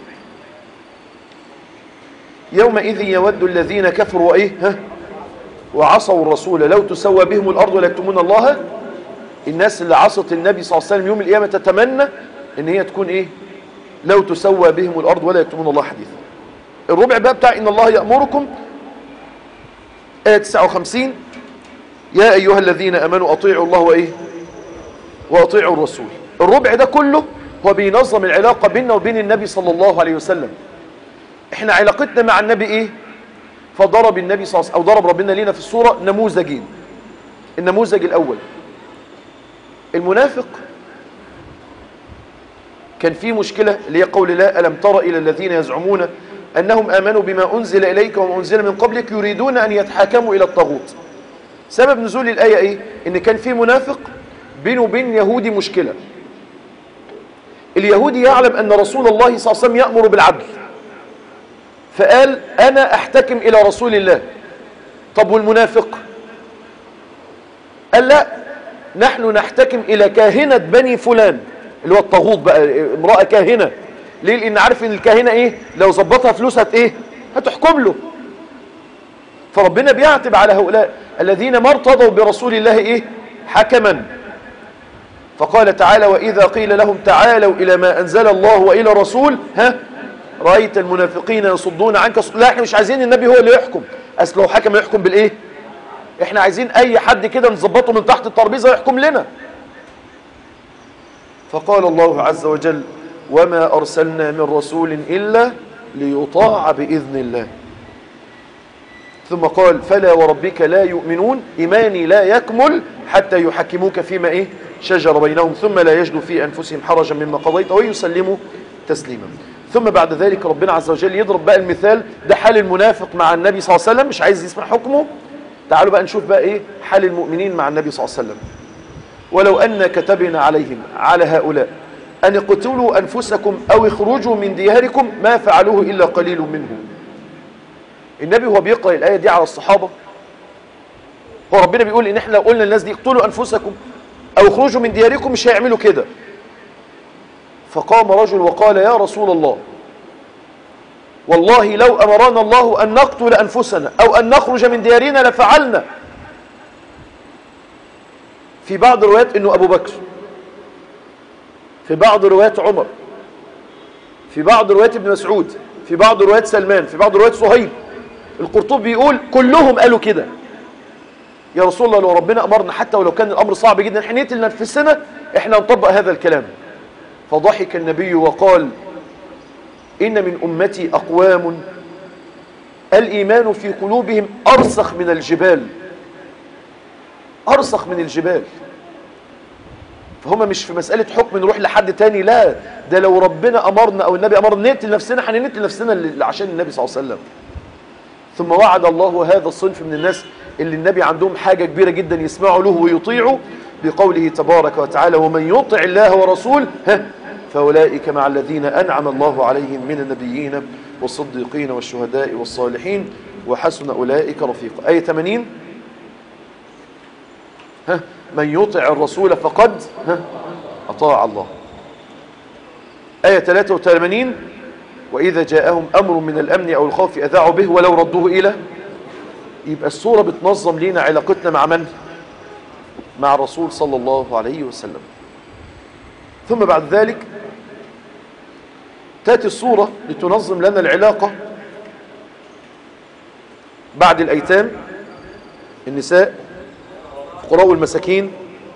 يومئذ يود الذين كفروا ايه ها وعصوا الرسول لو تسوى بهم الأرض ولا يكتمون الله الناس اللي عصت النبي صلى الله عليه وسلم يوم القيامة تتمنى ان هي تكون ايه لو تسوى بهم الأرض ولا يكتمون الله حديثا الربع بقى بتاع إن الله يأمركم آية 59 يا أيها الذين أمنوا أطيعوا الله وإيه وأطيعوا الرسول الربع ده كله هو بينظم العلاقة بيننا وبين النبي صلى الله عليه وسلم احنا علاقتنا مع النبي ايه فضرب النبي صلى الله عليه وسلم او ضرب ربنا لنا في الصورة نموذجين النموذج الاول المنافق كان في مشكلة اللي هي قول لا ألم تر إلى الذين يزعمون أنهم آمنوا بما أنزل إليك وما أنزل من قبلك يريدون أن يتحاكموا إلى الطاغوت سبب نزول الآية إيه؟ إن كان في منافق بينه وبين يهودي مشكلة اليهودي يعلم أن رسول الله صلى الله عليه وسلم يأمر بالعدل فقال أنا أحتكم إلى رسول الله طب والمنافق قال لا نحن نحتكم إلى كاهنة بني فلان اللي هو الطاغوت بقى امرأة كاهنة ليه لأن عارف إن الكاهنة إيه لو ظبطها فلوس هت إيه هتحكم له فربنا بيعتب على هؤلاء الذين ما ارتضوا برسول الله إيه حكما فقال تعالى وإذا قيل لهم تعالوا إلى ما أنزل الله وإلى رسول ها رأيت المنافقين يصدون عنك لا احنا مش عايزين النبي هو اللي يحكم أصل لو حكم يحكم بالإيه احنا عايزين أي حد كده نظبطه من تحت الترابيزة يحكم لنا فقال الله عز وجل وما أرسلنا من رسول إلا ليطاع بإذن الله ثم قال فلا وربك لا يؤمنون إيماني لا يكمل حتى يحكموك فيما إيه شجر بينهم ثم لا يجدوا في أنفسهم حرجا مما قضيت ويسلموا تسليما ثم بعد ذلك ربنا عز وجل يضرب بقى المثال ده حال المنافق مع النبي صلى الله عليه وسلم مش عايز يسمع حكمه تعالوا بقى نشوف بقى إيه حال المؤمنين مع النبي صلى الله عليه وسلم ولو أن كتبنا عليهم على هؤلاء أن اقتلوا أنفسكم أو اخرجوا من دياركم ما فعلوه إلا قليل منهم النبي هو بيقرأ الآية دي على الصحابة هو ربنا بيقول إن احنا لو قلنا للناس دي اقتلوا أنفسكم أو اخرجوا من دياركم مش هيعملوا كده فقام رجل وقال يا رسول الله والله لو أمرنا الله أن نقتل أنفسنا أو أن نخرج من ديارنا لفعلنا في بعض الروايات أنه أبو بكر في بعض روايات عمر في بعض روايات ابن مسعود في بعض روايات سلمان في بعض روايات صهيب القرطبي بيقول كلهم قالوا كده يا رسول الله لو ربنا أمرنا حتى ولو كان الأمر صعب جدا احنا نقتل نفسنا احنا نطبق هذا الكلام فضحك النبي وقال إن من أمتي أقوام الإيمان في قلوبهم أرسخ من الجبال أرسخ من الجبال فهم مش في مسألة حكم نروح لحد تاني لا ده لو ربنا أمرنا أو النبي أمرنا نقتل نفسنا هنقتل نفسنا عشان النبي صلى الله عليه وسلم ثم وعد الله هذا الصنف من الناس اللي النبي عندهم حاجة كبيرة جدا يسمعوا له ويطيعوا بقوله تبارك وتعالى ومن يطع الله ورسوله ها فأولئك مع الذين أنعم الله عليهم من النبيين والصديقين والشهداء والصالحين وحسن أولئك رفيقا آية 80 ها من يطع الرسول فقد ها أطاع الله آية 83 وإذا جاءهم أمر من الأمن أو الخوف أذاعوا به ولو ردوه إلى يبقى الصورة بتنظم لنا علاقتنا مع من؟ مع الرسول صلى الله عليه وسلم ثم بعد ذلك تأتي الصورة لتنظم لنا العلاقة بعد الأيتام النساء الفقراء والمساكين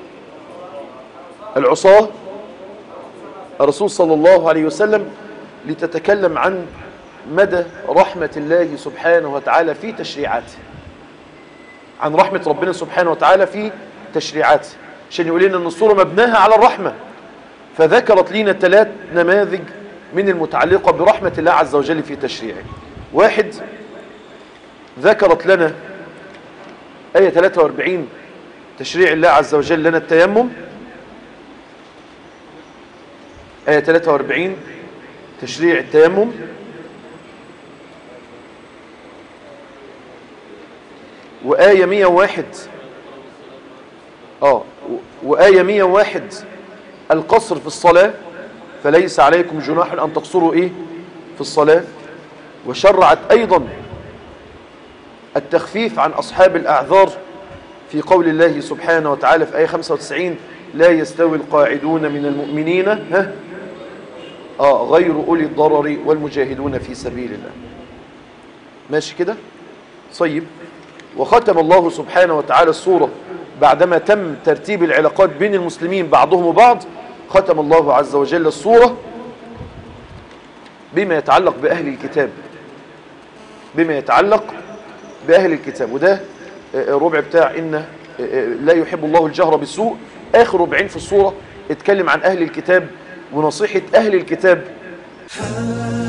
العصاة الرسول صلى الله عليه وسلم لتتكلم عن مدى رحمة الله سبحانه وتعالى في تشريعاته عن رحمة ربنا سبحانه وتعالى في تشريعاته عشان يقول لنا ان الصورة مبناها على الرحمة فذكرت لنا ثلاث نماذج من المتعلقة برحمة الله عز وجل في تشريعه واحد ذكرت لنا آية 43 تشريع الله عز وجل لنا التيمم آية 43 تشريع التيمم وآية 101 آه وآية 101 القصر في الصلاة فليس عليكم جناح أن تقصروا إيه في الصلاة وشرعت أيضا التخفيف عن أصحاب الأعذار في قول الله سبحانه وتعالى في آية 95 لا يستوي القاعدون من المؤمنين ها آه غير أولي الضرر والمجاهدون في سبيل الله ماشي كده طيب وختم الله سبحانه وتعالى الصورة بعدما تم ترتيب العلاقات بين المسلمين بعضهم وبعض ختم الله عز وجل الصورة بما يتعلق بأهل الكتاب بما يتعلق بأهل الكتاب وده ربع بتاع إن لا يحب الله الجهر بالسوء آخر ربعين في الصورة اتكلم عن أهل الكتاب ونصيحة أهل الكتاب